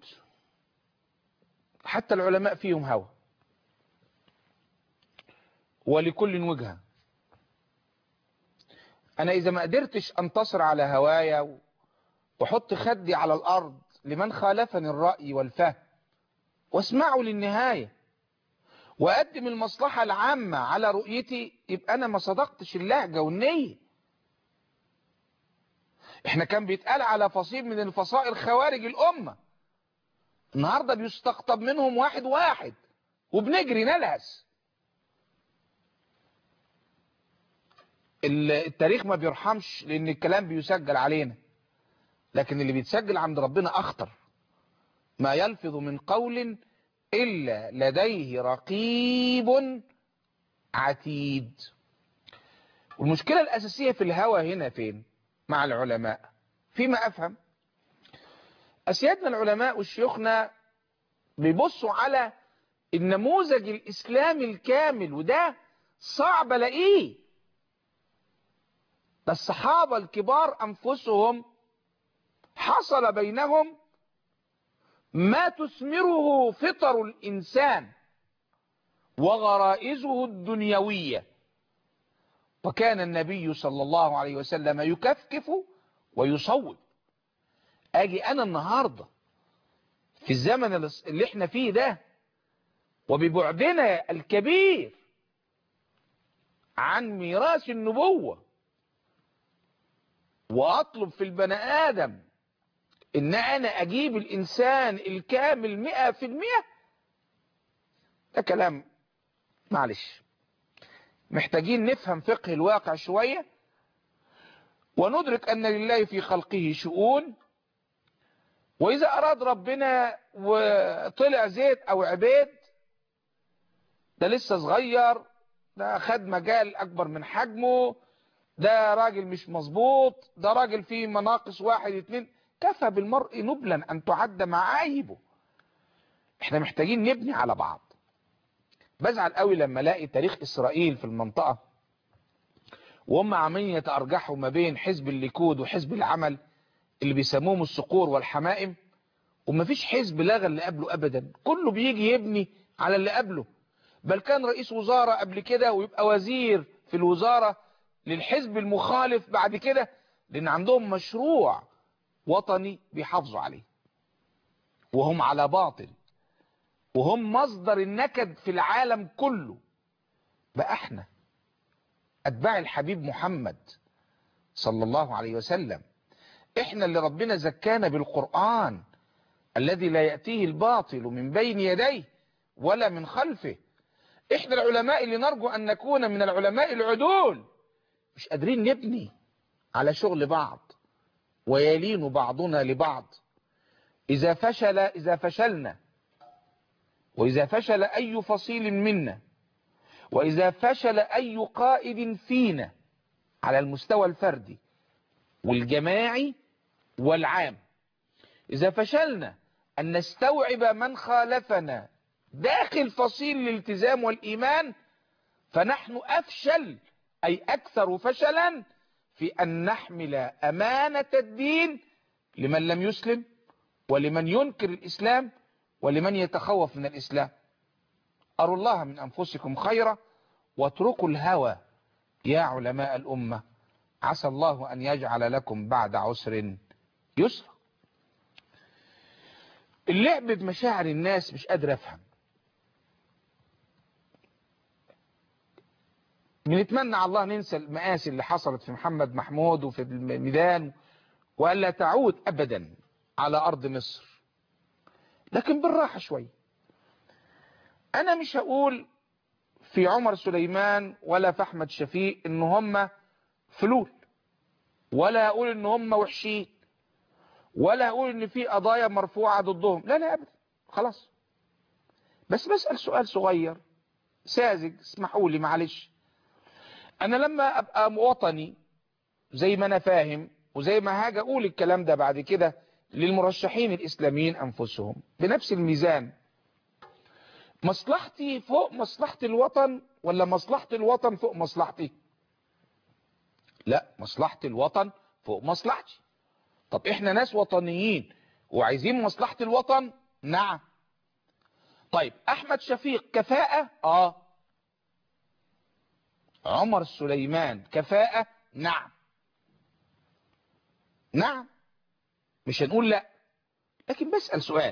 حتى العلماء فيهم هوى ولكل وجهة انا اذا ما قدرتش انتصر على هوايا و- واحط خدي على الارض لمن خالفني الرأي والفهم واسمعوا للنهاية واقدم المصلحة العامة على رؤيتي يبقى انا ما صدقتش اللهجة والنية احنا كان بيتقال على فصيل من الفصائل خوارج الامة النهاردة بيستقطب منهم واحد واحد وبنجري نلهس ال- التاريخ ما بيرحمش لان الكلام بيسجل علينا لكن اللي بيتسجل عند ربنا اخطر ما يلفظ من قول الا لديه رقيب عتيد والمشكلة الاساسية في الهوى هنا فين مع العلماء فيما افهم اسيادنا العلماء وشيوخنا بيبصوا على النموذج الاسلامي الكامل وده صعب الاقيه ده الصحابة الكبار انفسهم حصل بينهم ما تثمره فطر الانسان وغرائزه الدنيويه وكان النبي صلى الله عليه وسلم يكفكف ويصوب اجي انا النهاردة في الزمن اللي احنا فيه ده وببعدنا الكبير عن ميراث النبوة واطلب في البني ادم ان انا اجيب الانسان الكامل مئة في المئة ده كلام معلش محتاجين نفهم فقه الواقع شوية وندرك ان لله في خلقه شؤون واذا اراد ربنا وطلع زيت او عبيد ده لسه صغير ده خد مجال اكبر من حجمه ده راجل مش مظبوط ده راجل فيه مناقص واحد اتنين كفى بالمرء نبلا ان تعد معايبه احنا محتاجين نبني على بعض بزعل قوي لما الاقي تاريخ اسرائيل في المنطقة وهم عمالين يتأرجحوا ما بين حزب الليكود وحزب العمل اللي بيسموهم الصقور والحمائم ومفيش حزب لغى اللي قبله ابدا كله بيجي يبني على اللي قبله بل كان رئيس وزارة قبل كده ويبقى وزير في الوزارة للحزب المخالف بعد كده لان عندهم مشروع وطني بيحافظوا عليه وهم على باطل وهم مصدر النكد في العالم كله بقى احنا اتباع الحبيب محمد صلى الله عليه وسلم احنا اللي ربنا زكانا بالقرآن الذي لا يأتيه الباطل من بين يديه ولا من خلفه احنا العلماء اللي نرجو ان نكون من العلماء العدول مش قادرين نبني على شغل بعض ويلين بعضنا لبعض اذا فشل اذا فشلنا واذا فشل اي فصيل منا واذا فشل اي قائد فينا على المستوى الفردي والجماعي والعام اذا فشلنا ان نستوعب من خالفنا داخل فصيل الالتزام والايمان فنحن افشل اي اكثر فشلا في ان نحمل امانة الدين لمن لم يسلم ولمن ينكر الاسلام ولمن يتخوف من الاسلام اروا الله من انفسكم خيرا واتركوا الهوى يا علماء الامة عسى الله ان يجعل لكم بعد عسر يسرا اللعب بمشاعر الناس مش قادر افهم بنتمنى على الله ننسى المآسي اللي حصلت في محمد محمود وفي الميدان وألا تعود أبدا على أرض مصر لكن بالراحة شوي أنا مش هقول في عمر سليمان ولا في أحمد شفيق إن هم فلول ولا هقول إن هم وحشين ولا هقول إن في قضايا مرفوعة ضدهم لا لا أبدا خلاص بس بسأل سؤال صغير ساذج اسمحوا لي معلش انا لما ابقى وطني زي ما انا فاهم وزي ما هاجي اقول الكلام ده بعد كده للمرشحين الاسلاميين انفسهم بنفس الميزان مصلحتي فوق مصلحة الوطن ولا مصلحة الوطن فوق مصلحتي لا مصلحة الوطن فوق مصلحتي طب احنا ناس وطنيين وعايزين مصلحة الوطن نعم طيب احمد شفيق كفاءة اه عمر سليمان كفاءة نعم نعم مش هنقول لا لكن بسأل سؤال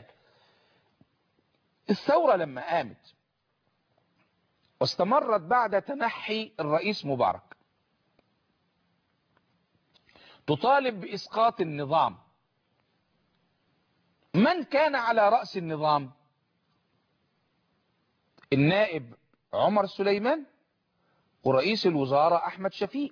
الثورة لما قامت واستمرت بعد تنحي الرئيس مبارك تطالب بإسقاط النظام من كان على رأس النظام النائب عمر سليمان ورئيس الوزارة احمد شفيق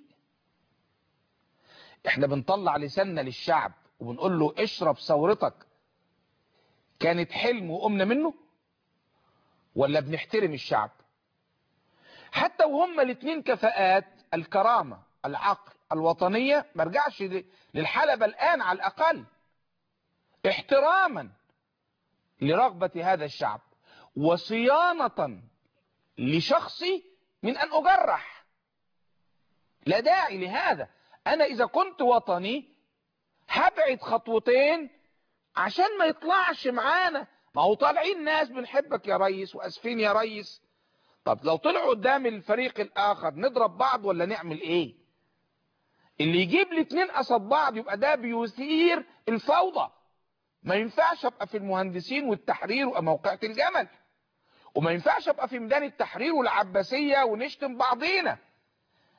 احنا بنطلع لساننا للشعب وبنقول له اشرب ثورتك كانت حلم وقمنا منه ولا بنحترم الشعب حتى وهم الاثنين كفاءات الكرامة العقل الوطنية مرجعش للحلبة الآن على الأقل احتراما لرغبة هذا الشعب وصيانة لشخصي من أن أجرح لا داعي لهذا أنا إذا كنت وطني هبعد خطوتين عشان ما يطلعش معانا ما هو طالعين ناس بنحبك يا ريس وأسفين يا ريس طب لو طلعوا قدام الفريق الآخر نضرب بعض ولا نعمل إيه اللي يجيب الاثنين قصاد بعض يبقى ده بيثير الفوضى ما ينفعش ابقى في المهندسين والتحرير وموقعة الجمل وما ينفعش ابقى في ميدان التحرير والعباسية ونشتم بعضينا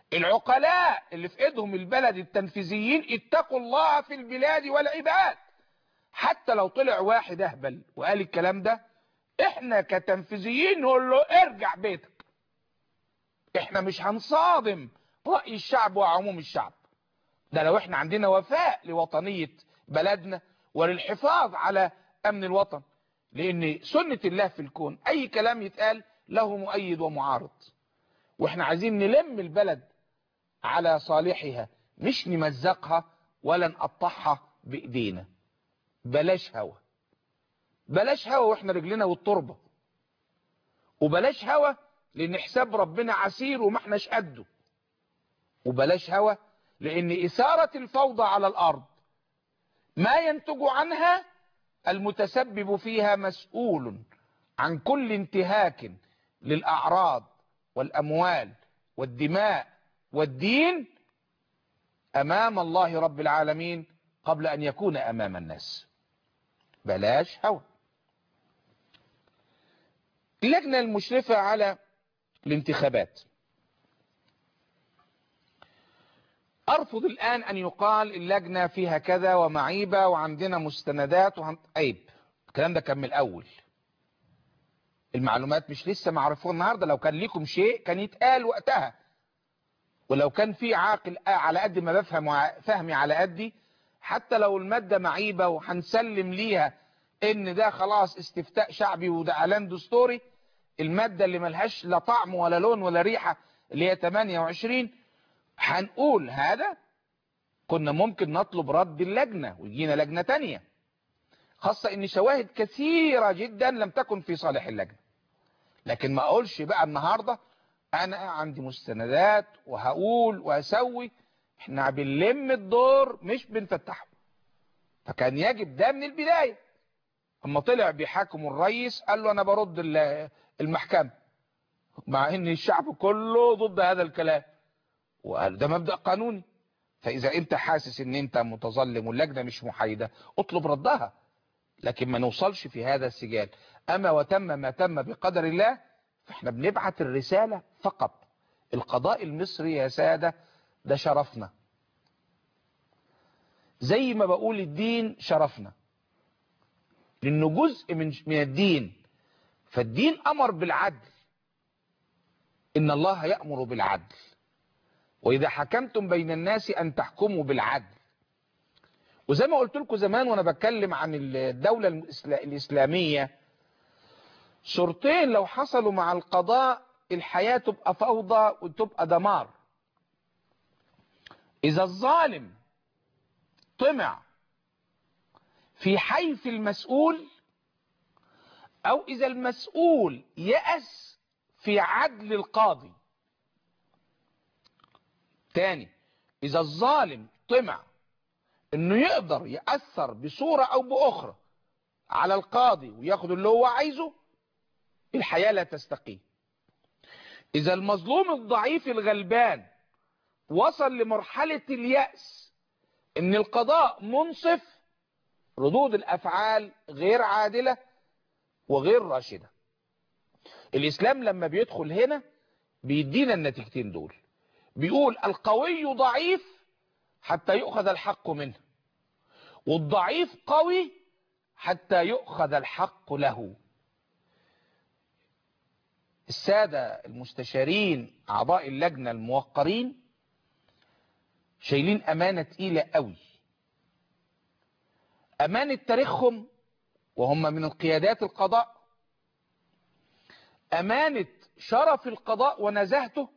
العقلاء اللي في ايدهم البلد التنفيذيين اتقوا الله في البلاد والعباد حتى لو طلع واحد اهبل وقال الكلام ده احنا كتنفيذيين نقول له ارجع بيتك احنا مش هنصادم رأي الشعب وعموم الشعب ده لو احنا عندنا وفاء لوطنية بلدنا وللحفاظ على امن الوطن لان سنة الله في الكون اي كلام يتقال له مؤيد ومعارض واحنا عايزين نلم البلد على صالحها مش نمزقها ولا نقطعها بايدينا بلاش هوا بلاش هوا واحنا رجلنا والتربة وبلاش هوا لان حساب ربنا عسير وما احناش قده وبلاش هوا لان اثارة الفوضى على الارض ما ينتج عنها المتسبب فيها مسؤول عن كل انتهاك للاعراض والاموال والدماء والدين امام الله رب العالمين قبل ان يكون امام الناس بلاش هوى اللجنة المشرفة على الانتخابات ارفض الان ان يقال اللجنة فيها كذا ومعيبة وعندنا مستندات وعن... عيب الكلام ده كان من الاول المعلومات مش لسه معرفوها النهاردة لو كان ليكم شيء كان يتقال وقتها ولو كان في عاقل على قد ما بفهم فهمي على قدي حتى لو المادة معيبة وهنسلم ليها ان ده خلاص استفتاء شعبي وده اعلان دستوري المادة اللي ملهاش لا طعم ولا لون ولا ريحة اللي هي 28 هنقول هذا كنا ممكن نطلب رد اللجنة ويجينا لجنة تانية خاصة ان شواهد كثيرة جدا لم تكن في صالح اللجنة لكن ما اقولش بقى النهاردة انا عندي مستندات وهقول وهسوي احنا بنلم الدور مش بنفتحه فكان يجب ده من البداية اما طلع بيحاكم الرئيس قال له انا برد المحكمة مع ان الشعب كله ضد هذا الكلام وقال ده مبدأ قانوني فاذا انت حاسس ان انت متظلم واللجنة مش محايدة اطلب ردها لكن ما نوصلش في هذا السجال اما وتم ما تم بقدر الله فاحنا بنبعت الرسالة فقط القضاء المصري يا سادة ده شرفنا زي ما بقول الدين شرفنا لانه جزء من من الدين فالدين امر بالعدل ان الله يأمر بالعدل واذا حكمتم بين الناس ان تحكموا بالعدل وزي ما قلت لكم زمان وانا بتكلم عن الدولة الاسلامية صورتين لو حصلوا مع القضاء الحياة تبقى فوضى وتبقى دمار اذا الظالم طمع في حيف المسؤول او اذا المسؤول يأس في عدل القاضي تاني اذا الظالم طمع انه يقدر يأثر بصورة او باخرى على القاضي وياخد اللي هو عايزه الحياة لا تستقيم اذا المظلوم الضعيف الغلبان وصل لمرحلة اليأس ان القضاء منصف ردود الافعال غير عادلة وغير راشدة الاسلام لما بيدخل هنا بيدينا النتيجتين دول بيقول القوي ضعيف حتى يؤخذ الحق منه والضعيف قوي حتى يؤخذ الحق له السادة المستشارين اعضاء اللجنة الموقرين شايلين امانة تقيلة قوي امانة تاريخهم وهم من القيادات القضاء امانة شرف القضاء ونزاهته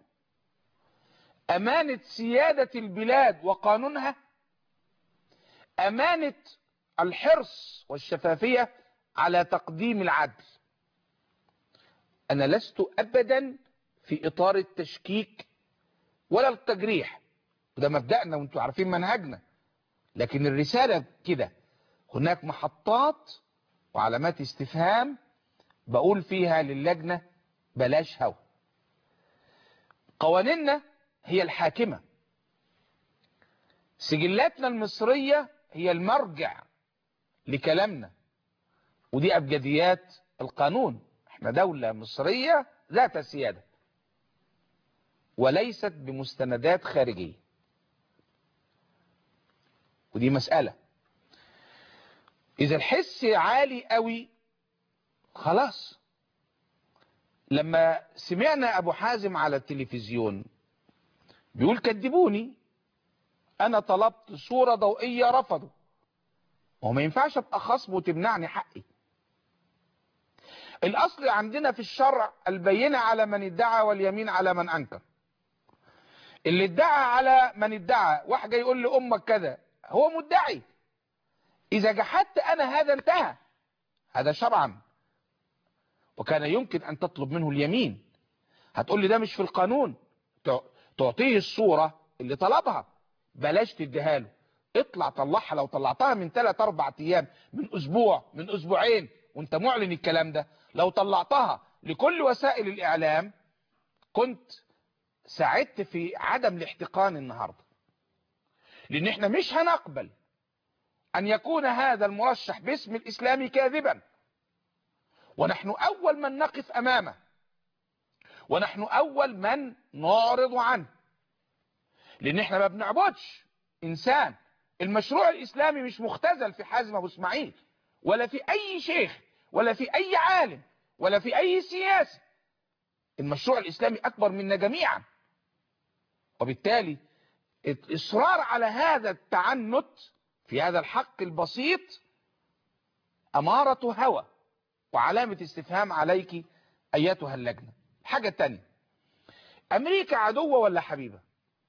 امانة سيادة البلاد وقانونها امانة الحرص والشفافية على تقديم العدل انا لست ابدا في اطار التشكيك ولا التجريح وده مبدأنا وانتوا عارفين منهجنا لكن الرسالة كده هناك محطات وعلامات استفهام بقول فيها للجنة بلاش هوا قوانيننا هي الحاكمة سجلاتنا المصرية هي المرجع لكلامنا ودي أبجديات القانون احنا دولة مصرية ذات سيادة وليست بمستندات خارجية ودي مسألة إذا الحس عالي قوي خلاص لما سمعنا أبو حازم على التلفزيون بيقول كذبوني أنا طلبت صورة ضوئية رفضوا وما ينفعش أبقى خصم وتمنعني حقي الأصل عندنا في الشرع البينة على من ادعى واليمين على من أنكر اللي ادعى على من ادعى واحد جاي يقول لأمك كذا هو مدعي إذا جحدت أنا هذا انتهى هذا شرعا وكان يمكن أن تطلب منه اليمين هتقول لي ده مش في القانون تعطيه الصورة اللي طلبها بلاش تديها له اطلع طلعها لو طلعتها من 3 4 ايام من اسبوع من اسبوعين وانت معلن الكلام ده لو طلعتها لكل وسائل الاعلام كنت ساعدت في عدم الاحتقان النهارده لان احنا مش هنقبل ان يكون هذا المرشح باسم الاسلام كاذبا ونحن اول من نقف امامه ونحن اول من نعرض عنه لان احنا ما بنعبدش انسان المشروع الاسلامي مش مختزل في حازم ابو اسماعيل ولا في اي شيخ ولا في اي عالم ولا في اي سياسي المشروع الاسلامي اكبر منا جميعا وبالتالي الاصرار على هذا التعنت في هذا الحق البسيط امارة هوى وعلامة استفهام عليك ايتها اللجنة حاجة تانية امريكا عدوة ولا حبيبة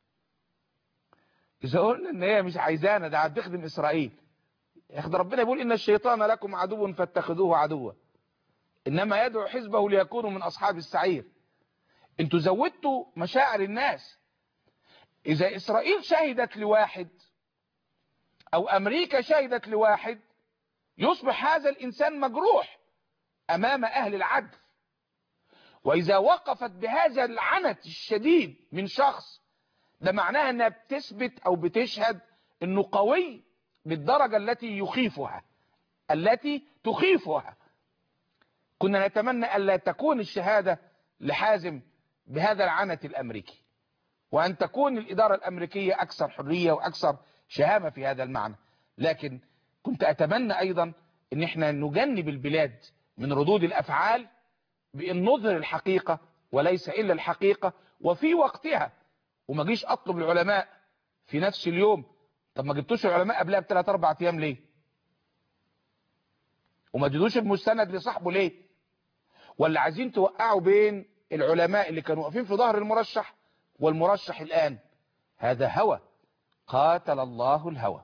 اذا قلنا ان هي مش عايزانا ده هتخدم اسرائيل ياخد ربنا يقول ان الشيطان لكم عدو فاتخذوه عدوا انما يدعو حزبه ليكونوا من اصحاب السعير انتوا زودتوا مشاعر الناس اذا اسرائيل شهدت لواحد او امريكا شهدت لواحد يصبح هذا الانسان مجروح امام اهل العدل واذا وقفت بهذا العنت الشديد من شخص ده معناها انها بتثبت او بتشهد انه قوي بالدرجة التي يخيفها التي تخيفها كنا نتمنى الا تكون الشهادة لحازم بهذا العنت الامريكي وان تكون الادارة الامريكية اكثر حرية واكثر شهامة في هذا المعنى لكن كنت اتمنى ايضا ان احنا نجنب البلاد من ردود الافعال بان نظهر الحقيقة وليس الا الحقيقة وفي وقتها وما جيش اطلب العلماء في نفس اليوم طب ما جبتوش العلماء قبلها بثلاث اربع ايام ليه وما اديتوش المستند لصاحبه ليه ولا عايزين توقعوا بين العلماء اللي كانوا واقفين في ظهر المرشح والمرشح الان هذا هوى قاتل الله الهوى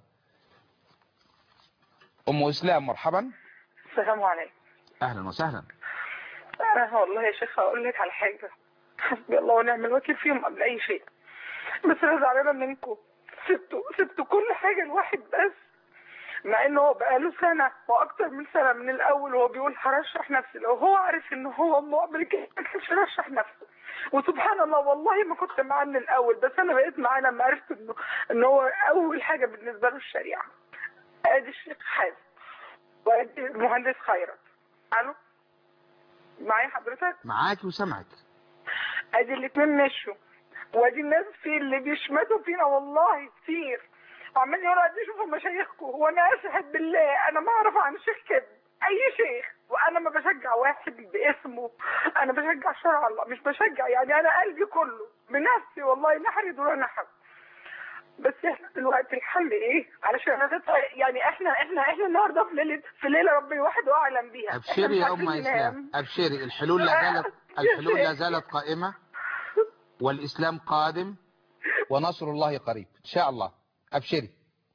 ام اسلام مرحبا السلام عليكم اهلا وسهلا انا والله يا شيخ هقول لك على حاجه حسبي الله ونعم الوكيل فيهم قبل اي شيء بس انا زعلانه منكم سبتوا سبتوا كل حاجه لواحد بس مع انه هو بقاله سنه واكتر من سنه من الاول وهو بيقول هرشح نفسي لو هو عارف ان هو مؤمن كده ما كانش رشح نفسه وسبحان الله والله ما كنت معاه من الاول بس انا بقيت معاه لما عرفت انه ان هو اول حاجه بالنسبه له الشريعه ادي الشيخ حازم وادي المهندس خيرت الو معايا حضرتك معاك وسمعك ادي الاتنين مشوا وادي الناس في اللي بيشمتوا فينا والله كتير وعمال يقولوا قد شوفوا مشايخكم وانا اشهد بالله انا ما اعرف عن الشيخ كده اي شيخ وانا ما بشجع واحد باسمه انا بشجع شرع الله مش بشجع يعني انا قلبي كله بنفسي والله نحرد ولا نحب بس احنا دلوقتي الحل ايه علشان هتطلع يعني احنا احنا احنا النهارده في ليله في ليله ربي وحده اعلم بيها إحنا ابشري مش يا عارفين ام ننام. اسلام ابشري الحلول لا زالت الحلول لا زالت قائمة والاسلام قادم ونصر الله قريب ان شاء الله ابشري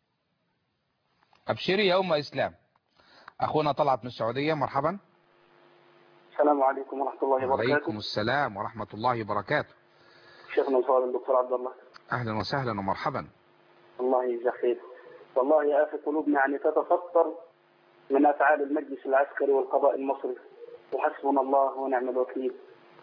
ابشري يا ام اسلام اخونا طلعت من السعودية مرحبا السلام عليكم ورحمة الله وعليكم وبركاته السلام ورحمة الله وبركاته شيخنا الفاضل الدكتور عبد الله اهلا وسهلا ومرحبا الله يجزاه خير والله يا أخي قلوبنا يعني تتفطر من أفعال المجلس العسكري والقضاء المصري وحسبنا الله ونعم الوكيل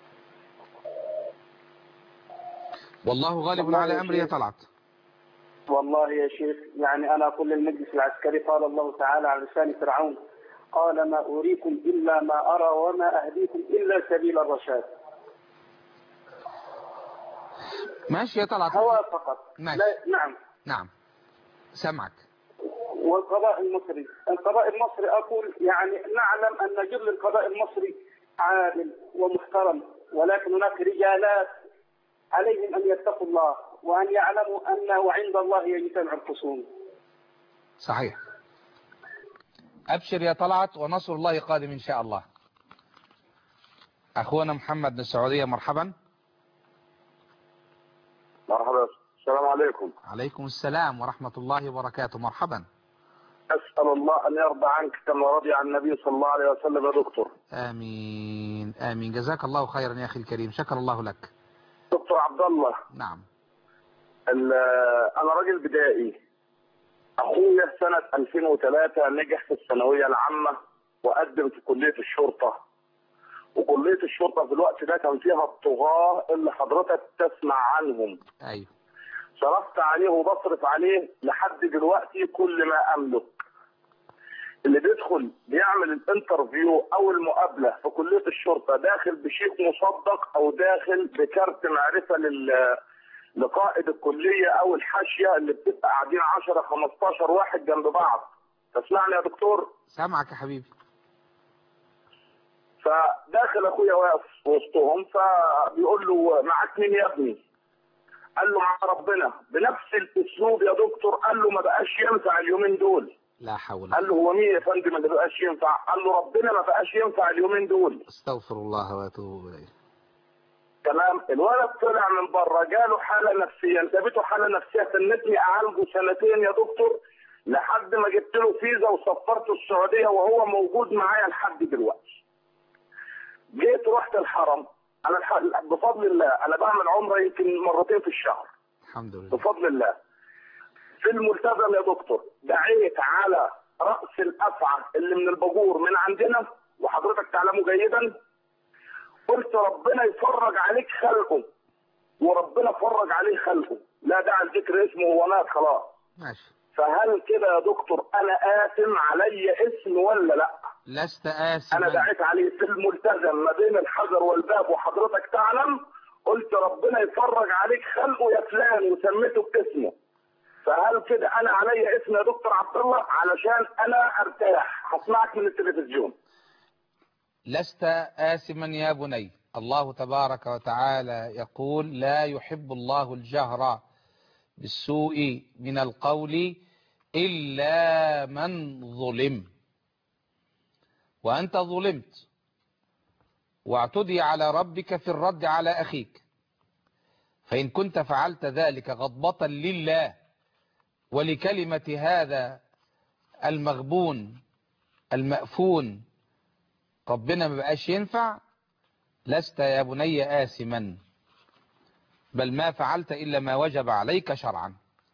والله غالب والله على يا امري يا شيخ. طلعت والله يا شيخ يعني أنا أقول للمجلس العسكري قال الله تعالى على لسان فرعون قال ما أريكم إلا ما أرى وما أهديكم إلا سبيل الرشاد ماشي يا طلعت هواء فقط ماشي. لا نعم نعم سمعك والقضاء المصري القضاء المصري أقول يعني نعلم أن جل القضاء المصري عادل ومحترم ولكن هناك رجالات عليهم أن يتقوا الله وأن يعلموا أنه عند الله يجتمع الخصوم صحيح أبشر يا طلعت ونصر الله قادم إن شاء الله أخونا محمد من السعودية مرحبا مرحبا السلام عليكم عليكم السلام ورحمة الله وبركاته مرحبا أسأل الله أن يرضى عنك كما رضي عن النبي صلى الله عليه وسلم يا دكتور آمين آمين جزاك الله خيرا يا أخي الكريم شكر الله لك دكتور عبد الله نعم ال- أنا راجل بدائي أخويا سنة 2003 نجح في الثانوية العامة وقدم في كلية الشرطة وكلية الشرطة في الوقت ده كان فيها الطغاة اللي حضرتك تسمع عنهم أيوه صرفت عليه وبصرف عليه لحد دلوقتي كل ما املك اللي بيدخل بيعمل الانترفيو او المقابله في كليه الشرطه داخل بشيك مصدق او داخل بكارت معرفه لل لقائد الكليه او الحاشيه اللي بتبقى قاعدين 10 15 واحد جنب بعض تسمعني يا دكتور سامعك يا حبيبي فداخل اخويا واقف في وسطهم فبيقول له معاك مين يا ابني؟ قال له مع ربنا بنفس الاسلوب يا دكتور قال له ما بقاش ينفع اليومين دول لا حول قال له هو مين يا فندم اللي ما بقاش ينفع قال له ربنا ما بقاش ينفع اليومين دول استغفر الله واتوب اليه تمام الولد طلع من بره جاله حاله نفسيه انتابته حاله نفسيه تنتني اعالجه سنتين يا دكتور لحد ما جبت له فيزا وسفرته السعوديه وهو موجود معايا لحد دلوقتي جيت رحت الحرم انا الح- بفضل الله انا بعمل عمره يمكن مرتين في الشهر الحمد لله بفضل الله في الملتزم يا دكتور دعيت على راس الافعى اللي من الباجور من عندنا وحضرتك تعلمه جيدا قلت ربنا يفرج عليك خلقه وربنا فرج عليه خلقه لا داعي لذكر اسمه هو مات خلاص ماشي فهل كده يا دكتور انا آثم علي اسم ولا لا لست انا آسما دعيت عليه في الملتزم ما بين الحجر والباب وحضرتك تعلم قلت ربنا يفرج عليك خلقه يا فلان وسميته باسمه فهل كده انا علي اسم يا دكتور عبد الله علشان انا ارتاح هسمعك من التلفزيون لست آسما يا بني الله تبارك وتعالى يقول لا يحب الله الجهر بالسوء من القول إلا من ظلم وأنت ظلمت واعتدي على ربك في الرد على أخيك فإن كنت فعلت ذلك غضبة لله ولكلمة هذا المغبون المأفون ربنا ما بقاش ينفع لست يا بني آثما بل ما فعلت إلا ما وجب عليك شرعا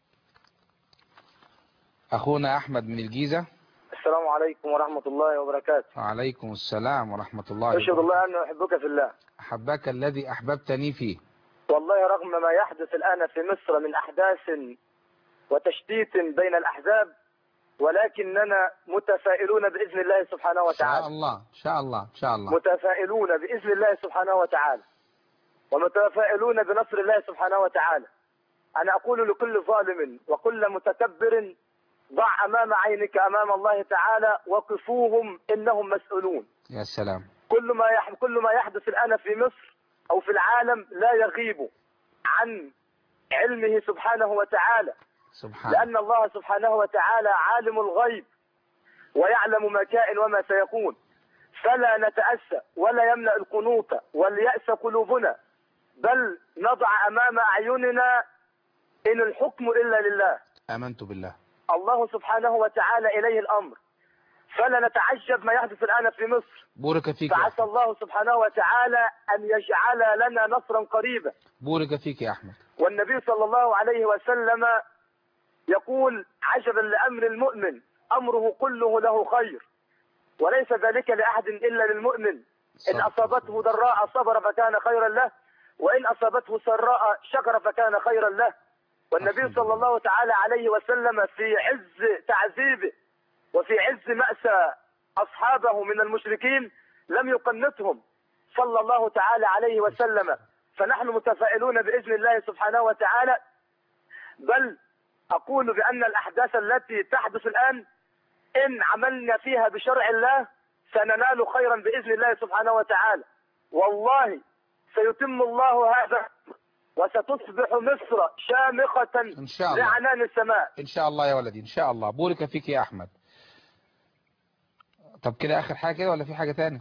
أخونا أحمد من الجيزة السلام عليكم ورحمة الله وبركاته وعليكم السلام ورحمة الله أشهد الله أنه أحبك في الله أحبك الذي أحببتني فيه والله رغم ما يحدث الآن في مصر من أحداث وتشتيت بين الأحزاب ولكننا متفائلون بإذن الله سبحانه إن شاء وتعالى الله إن شاء الله إن شاء الله متفائلون بإذن الله سبحانه وتعالى ومتفائلون بنصر الله سبحانه وتعالى أنا أقول لكل ظالم وكل متكبر ضع أمام عينك أمام الله تعالى وقفوهم إنهم مسؤولون يا سلام كل ما يح... كل ما يحدث الآن في مصر أو في العالم لا يغيب عن علمه سبحانه وتعالى سبحان لأن الله سبحانه وتعالى عالم الغيب ويعلم ما كائن وما سيكون فلا نتأسى ولا يملأ القنوط واليأس قلوبنا بل نضع أمام أعيننا إن الحكم إلا لله آمنت بالله الله سبحانه وتعالى إليه الأمر فلا نتعجب ما يحدث الآن في مصر بورك فيك يا فعسى أحمد الله سبحانه وتعالى أن يجعل لنا نصرا قريبا بورك فيك يا أحمد والنبي صلى الله عليه وسلم يقول عجبا لأمر المؤمن أمره كله له خير وليس ذلك لأحد إلا للمؤمن إن صدق أصابته ضراء صبر فكان خيرا له وإن أصابته سراء شكر فكان خيرا له والنبي الحمد صلى الله تعالى عليه وسلم في عز تعذيبه وفي عز مأسى أصحابه من المشركين لم يقنطهم صلى الله تعالى عليه وسلم فنحن متفائلون بإذن الله سبحانه وتعالى بل أقول بأن الأحداث التي تحدث الآن إن عملنا فيها بشرع الله سننال خيرا بإذن الله سبحانه وتعالى والله سيتم الله هذا وستصبح مصر شامخة إن شاء الله لعنان السماء إن شاء الله يا ولدي إن شاء الله بورك فيك يا أحمد طب كده آخر حاجة كده ولا في حاجة تاني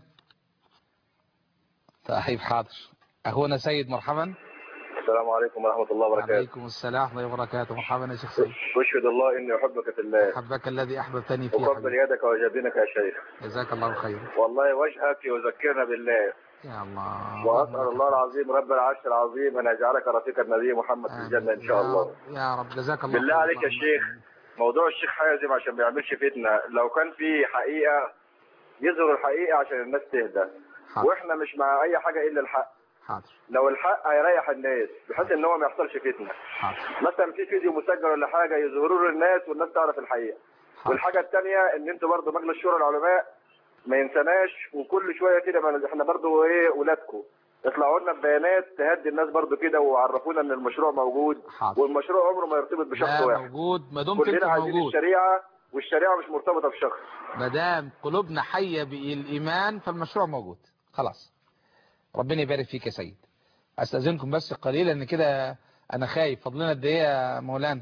طيب حاضر أخونا سيد مرحبا السلام عليكم ورحمة الله وبركاته عليكم السلام ورحمة الله وبركاته مرحبا يا شيخ سيد أشهد الله إني أحبك في الله حبك الذي أحببتني فيه يا أقبل حبيبي. يدك وجبينك يا شيخ جزاك الله خير والله وجهك يذكرنا بالله يا الله وأسأل الله العظيم رب العرش العظيم أن يجعلك رفيق النبي محمد في الجنة إن شاء يا الله رب- يا رب جزاك الله بالله خير. عليك يا اللهم شيخ موضوع الشيخ حازم عشان ما يعملش فتنة لو كان في حقيقة يظهر الحقيقة عشان الناس تهدى حاضر. واحنا مش مع اي حاجة الا الحق حاضر لو الحق هيريح الناس بحيث ان هو ما يحصلش فتنة حاضر مثلا في فيديو مسجل ولا حاجة يظهروه للناس والناس تعرف الحقيقة حاضر. والحاجة التانية ان انتوا برضو مجلس شورى العلماء ما ينسناش وكل شوية كده ما- احنا برضو ايه ولادكم اطلعوا لنا ببيانات تهدي الناس برضو كده وعرفونا ان المشروع موجود حاضر. والمشروع عمره ما يرتبط بشخص لا واحد موجود ما دمت انت كلنا عايزين موجود الشريعة والشريعة مش مرتبطة بشخص ما دام قلوبنا حية بالإيمان فالمشروع موجود خلاص ربنا يبارك فيك يا سيد استاذنكم بس قليلا ان كده انا خايف فضلنا قد ايه يا مولانا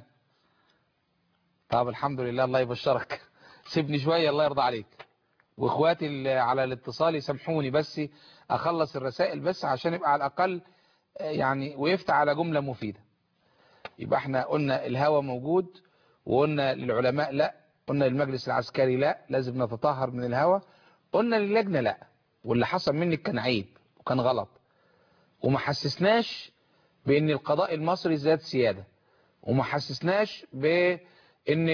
طب الحمد لله الله يبشرك سيبني شويه الله يرضى عليك واخواتي اللي على الاتصال يسامحوني بس اخلص الرسائل بس عشان يبقى على الاقل آه، يعني وقفت على جمله مفيده يبقى احنا قلنا الهوى موجود وقلنا للعلماء لا قلنا للمجلس العسكري لا لازم نتطهر من الهوى قلنا للجنه لا واللي حصل منك كان عيب وكان غلط وما حسسناش بان القضاء المصري زاد سيادة وما حسسناش بان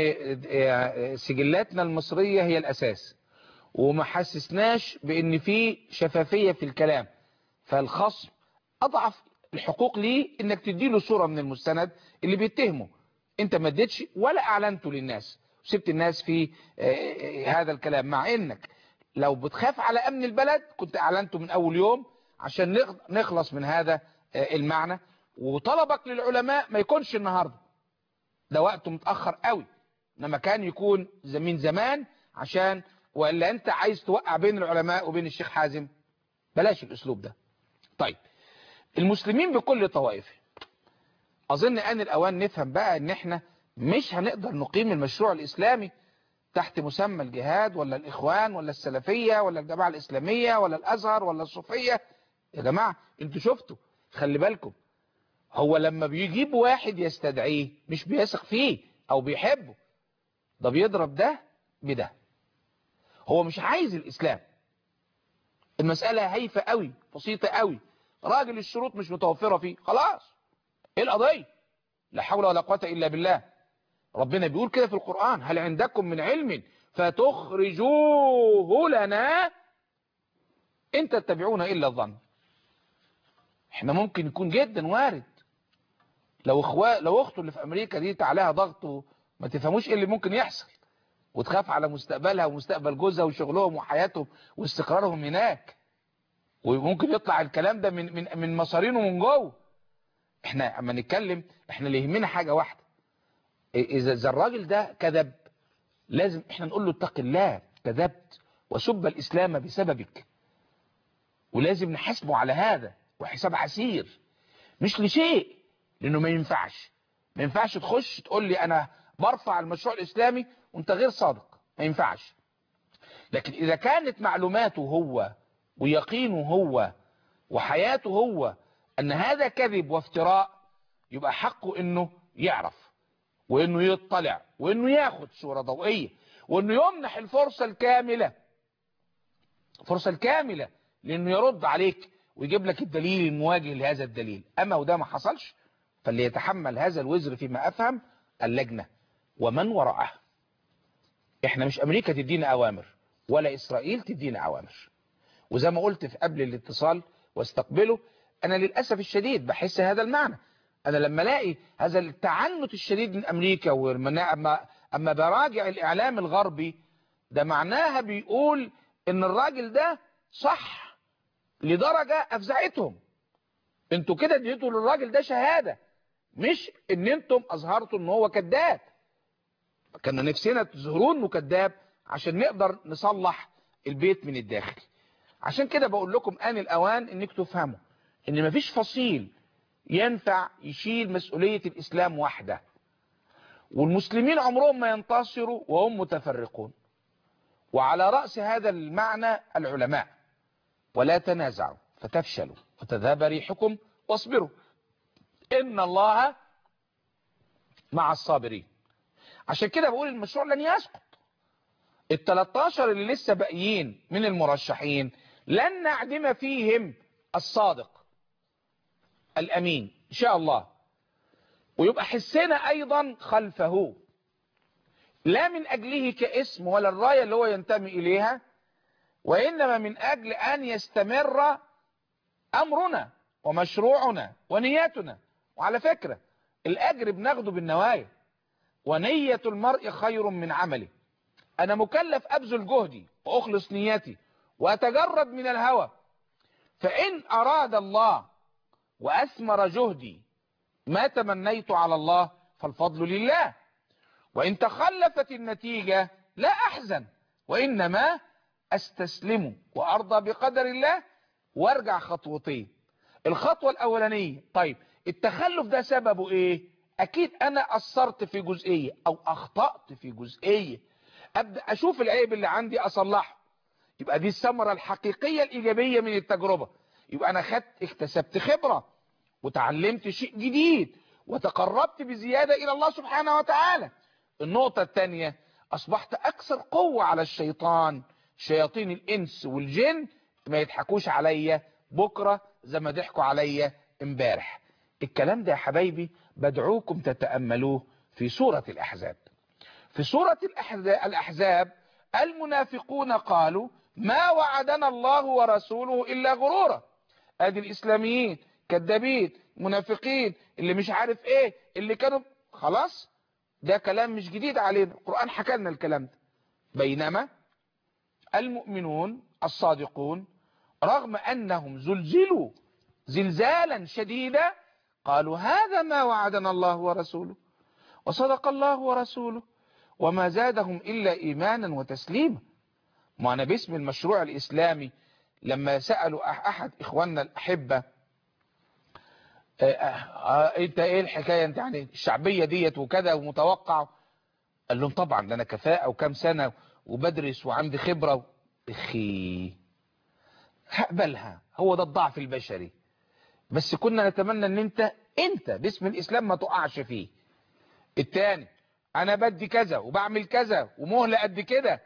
سجلاتنا المصرية هي الاساس وما حسسناش بان في شفافية في الكلام فالخصم اضعف الحقوق ليه انك تديله صورة من المستند اللي بيتهمه انت ما اديتش ولا اعلنته للناس وسبت الناس في آه، هذا الكلام مع انك لو بتخاف على امن البلد كنت اعلنته من اول يوم عشان نخ- نخلص من هذا آه، المعنى وطلبك للعلماء ما يكونش النهاردة ده وقته متأخر قوي انما كان يكون ز- من زمان عشان ولا انت عايز توقع بين العلماء وبين الشيخ حازم بلاش الاسلوب ده طيب المسلمين بكل طوائفه اظن ان الاوان نفهم بقى ان احنا مش هنقدر نقيم المشروع الاسلامي تحت مسمى الجهاد ولا الاخوان ولا السلفية ولا الجماعة الاسلامية ولا الازهر ولا الصوفية يا جماعة انتوا شفتوا خلي بالكم هو لما بيجيب واحد يستدعيه مش بيثق فيه او بيحبه ده بيضرب ده بده هو مش عايز الاسلام المسألة هايفة قوي بسيطة قوي راجل الشروط مش متوفرة فيه خلاص ايه القضية لا حول ولا قوة الا بالله ربنا بيقول كده في القرآن هل عندكم من علم فتخرجوه لنا ان تتبعون الا الظن احنا ممكن يكون جدا وارد لو اخوة لو اخته اللي في امريكا دي عليها ضغط وما تفهموش ايه اللي ممكن يحصل وتخاف على مستقبلها ومستقبل جوزها وشغلهم وحياتهم واستقرارهم هناك وممكن يطلع الكلام ده من من من مصارينه من جوه احنا اما نتكلم احنا اللي يهمنا حاجه واحده اذا اذا الراجل ده كذب لازم احنا نقول له اتق الله كذبت وسب الاسلام بسببك ولازم نحاسبه على هذا وحساب عسير مش لشيء لانه ما ينفعش ما ينفعش تخش تقول لي انا برفع المشروع الاسلامي وانت غير صادق ما ينفعش لكن اذا كانت معلوماته هو ويقينه هو وحياته هو ان هذا كذب وافتراء يبقى حقه انه يعرف وانه يطلع وانه ياخد صورة ضوئية وانه يمنح الفرصة الكاملة الفرصة الكاملة لانه يرد عليك ويجيب لك الدليل المواجه لهذا الدليل اما وده ما حصلش فاللي يتحمل هذا الوزر فيما افهم اللجنة ومن وراءها احنا مش امريكا تدينا اوامر ولا اسرائيل تدينا اوامر وزي ما قلت في قبل الاتصال واستقبله انا للأسف الشديد بحس هذا المعنى انا لما الاقي هذا التعنت الشديد من امريكا وما اما اما براجع الاعلام الغربي ده معناها بيقول ان الراجل ده صح لدرجة افزعتهم انتوا كده اديتوا للراجل ده شهادة مش ان انتم اظهرتوا ان هو كذاب كنا نفسنا تظهروا انه كذاب عشان نقدر نصلح البيت من الداخل عشان كده بقول لكم آن الأوان انك تفهموا ان مفيش فصيل ينفع يشيل مسؤولية الإسلام وحده والمسلمين عمرهم ما ينتصروا وهم متفرقون وعلى رأس هذا المعنى العلماء ولا تنازعوا فتفشلوا وتذهب ريحكم واصبروا إن الله مع الصابرين عشان كده بقول المشروع لن يسقط ال 13 اللي لسه باقيين من المرشحين لن نعدم فيهم الصادق الأمين إن شاء الله ويبقى حسنا أيضا خلفه لا من أجله كاسم ولا الراية اللي هو ينتمي إليها وإنما من أجل أن يستمر أمرنا ومشروعنا ونياتنا وعلى فكرة الأجر بناخده بالنوايا ونية المرء خير من عمله أنا مكلف أبذل جهدي وأخلص نيتي وأتجرد من الهوى فإن أراد الله وأثمر جهدي ما تمنيت على الله فالفضل لله وإن تخلفت النتيجة لا أحزن وإنما أستسلم وأرضى بقدر الله وارجع خطوتين الخطوة الأولانية طيب التخلف ده سببه إيه أكيد أنا قصرت في جزئية أو أخطأت في جزئية أبدأ أشوف العيب اللي عندي أصلحه يبقى دي الثمرة الحقيقية الإيجابية من التجربة يبقى أنا خدت اكتسبت خبرة وتعلمت شيء جديد وتقربت بزيادة إلى الله سبحانه وتعالى النقطة الثانية أصبحت أكثر قوة على الشيطان شياطين الإنس والجن ما يضحكوش عليا بكرة زي ما ضحكوا عليا امبارح الكلام ده يا حبايبي بدعوكم تتأملوه في سورة الأحزاب في سورة الأحزاب المنافقون قالوا ما وعدنا الله ورسوله إلا غرورا ادي الإسلاميين كذابين منافقين اللي مش عارف ايه اللي كانوا خلاص ده كلام مش جديد علينا القرآن حكى لنا الكلام ده بينما المؤمنون الصادقون رغم أنهم زلزلوا زلزالا شديدا قالوا هذا ما وعدنا الله ورسوله وصدق الله ورسوله وما زادهم إلا إيمانا وتسليما ما أنا باسم المشروع الإسلامي لما سألوا أحد إخواننا الأحبة انت ايه الحكاية انت يعني الشعبية ديت وكذا ومتوقع قال لهم طبعا ده انا كفاءة وكام سنة وبدرس وعندي خبرة اخي هقبلها هو ده الضعف البشري بس كنا نتمنى ان انت انت باسم الاسلام ما تقعش فيه التاني انا بدي كذا وبعمل كذا ومهلة قد كده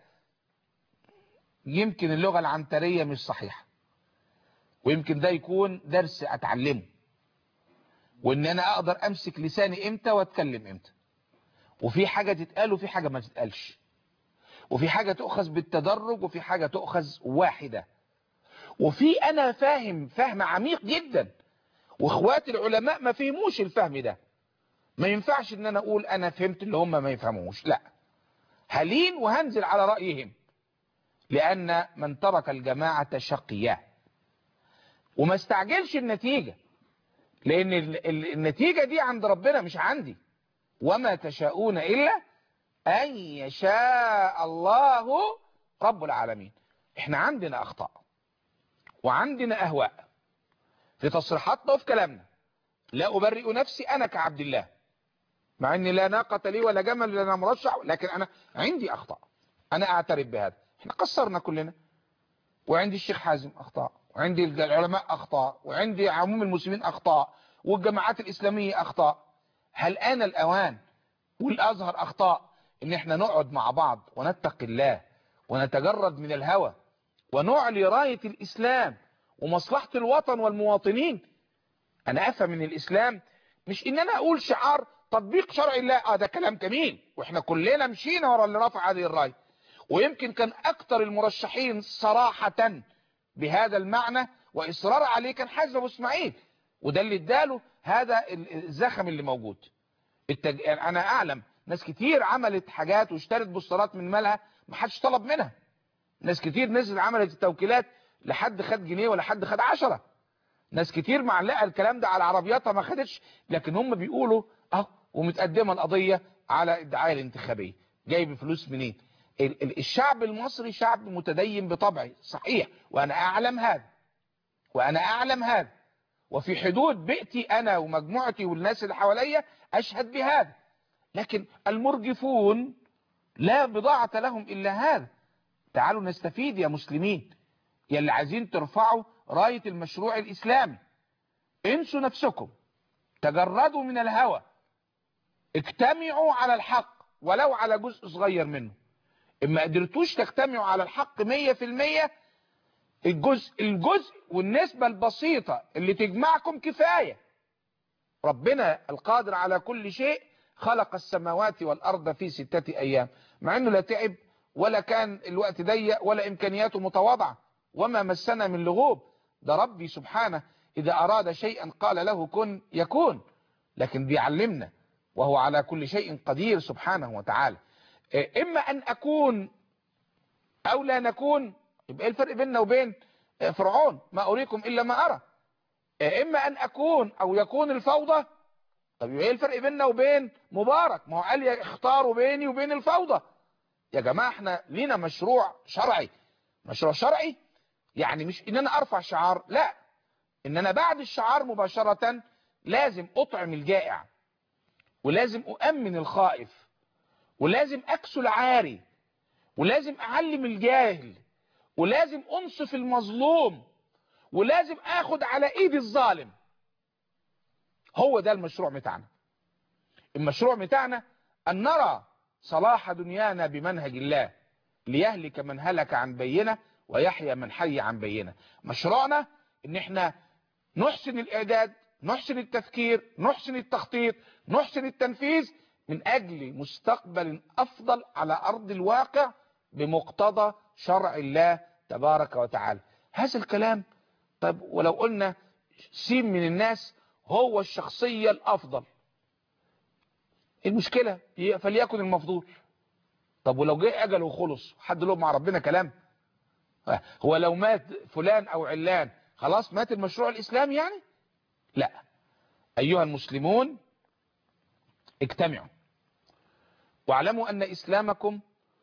يمكن اللغة العنترية مش صحيحة ويمكن ده يكون درس اتعلمه وان انا اقدر امسك لساني امتى واتكلم امتى وفي حاجة تتقال وفي حاجة ما تتقالش وفي حاجة تؤخذ بالتدرج وفي حاجة تؤخذ واحدة وفي انا فاهم فهم عميق جدا واخواتي العلماء ما فهموش الفهم ده ما ينفعش ان انا اقول انا فهمت اللي هم ما يفهموش لا هلين وهنزل على رأيهم لان من ترك الجماعة شقية وما استعجلش النتيجة لان النتيجة دي عند ربنا مش عندي وما تشاءون الا ان يشاء الله رب العالمين احنا عندنا اخطاء وعندنا اهواء في تصريحاتنا وفي كلامنا لا ابرئ نفسي انا كعبد الله مع اني لا ناقة لي ولا جمل ولا انا مرشح لكن انا عندي اخطاء انا اعترف بهذا احنا قصرنا كلنا وعندي الشيخ حازم اخطاء وعندي العلماء اخطاء وعندي عموم المسلمين اخطاء والجماعات الاسلامية اخطاء هل انا الاوان والازهر اخطاء ان احنا نقعد مع بعض ونتقي الله ونتجرد من الهوى ونعلي راية الاسلام ومصلحة الوطن والمواطنين انا افهم من الاسلام مش ان انا اقول شعار تطبيق شرع الله اه ده كلام جميل واحنا كلنا مشينا ورا اللي رفع هذه الرايه ويمكن كان اكتر المرشحين صراحة بهذا المعنى واصرار عليه كان حازم ابو اسماعيل وده اللي اداله هذا الزخم اللي موجود التج... انا اعلم ناس كتير عملت حاجات واشترت بوسترات من مالها ما حدش طلب منها ناس كتير نزل عملت التوكيلات لحد خد جنيه ولا حد خد عشرة ناس كتير معلقه الكلام ده على عربياتها ما خدتش لكن هم بيقولوا اه ومتقدمه القضيه على الدعايه الانتخابيه جايب فلوس منين ال- ال- الشعب المصري شعب متدين بطبعه صحيح وانا اعلم هذا وانا اعلم هذا وفي حدود بيئتي انا ومجموعتي والناس اللي حواليا اشهد بهذا لكن المرجفون لا بضاعة لهم الا هذا تعالوا نستفيد يا مسلمين يا اللي عايزين ترفعوا راية المشروع الاسلامي انسوا نفسكم تجردوا من الهوى اجتمعوا على الحق ولو على جزء صغير منه اما قدرتوش تجتمعوا على الحق مية في المية الجزء الجزء والنسبة البسيطة اللي تجمعكم كفاية ربنا القادر على كل شيء خلق السماوات والأرض في ستة أيام مع أنه لا تعب ولا كان الوقت ضيق ولا إمكانياته متواضعة وما مسنا من لغوب ده ربي سبحانه إذا أراد شيئا قال له كن يكون لكن بيعلمنا وهو على كل شيء قدير سبحانه وتعالى إيه، إما أن أكون أو لا نكون يبقى إيه الفرق بيننا وبين آه، فرعون ما أريكم إلا ما أرى إيه، إما أن أكون أو يكون الفوضى طب يبقى إيه الفرق بيننا وبين مبارك ما هو قال يا اختاروا بيني وبين الفوضى يا جماعة احنا لينا مشروع شرعي مشروع شرعي يعني مش ان انا ارفع شعار لا ان انا بعد الشعار مباشرة لازم اطعم الجائع ولازم اؤمن الخائف ولازم اكسو العاري ولازم اعلم الجاهل ولازم انصف المظلوم ولازم اخد على ايد الظالم هو ده المشروع بتاعنا المشروع بتاعنا ان نرى صلاح دنيانا بمنهج الله ليهلك من هلك عن بينه ويحيى من حي عن بينه مشروعنا ان احنا نحسن الاعداد نحسن التفكير نحسن التخطيط نحسن التنفيذ من اجل مستقبل افضل على ارض الواقع بمقتضى شرع الله تبارك وتعالى هذا الكلام طيب ولو قلنا سين من الناس هو الشخصية الافضل المشكلة هي فليكن المفضول طب ولو جه اجله وخلص حد له مع ربنا كلام هو لو مات فلان او علان خلاص مات المشروع الاسلامي يعني لا ايها المسلمون اجتمعوا واعلموا ان اسلامكم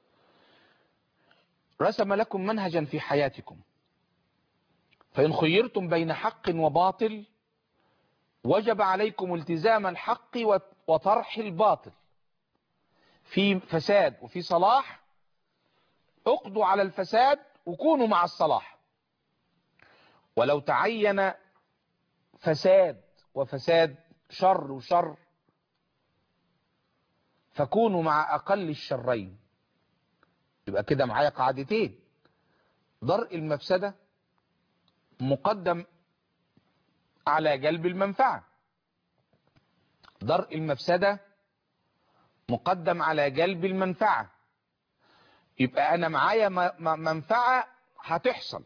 رسم لكم منهجا في حياتكم فان خيرتم بين حق وباطل وجب عليكم التزام الحق وطرح الباطل في فساد وفي صلاح اقضوا على الفساد وكونوا مع الصلاح ولو تعين فساد وفساد شر وشر فكونوا مع اقل الشرين يبقى كده معايا قاعدتين درء المفسدة مقدم على جلب المنفعة درء المفسدة مقدم على جلب المنفعة يبقى انا معايا منفعة هتحصل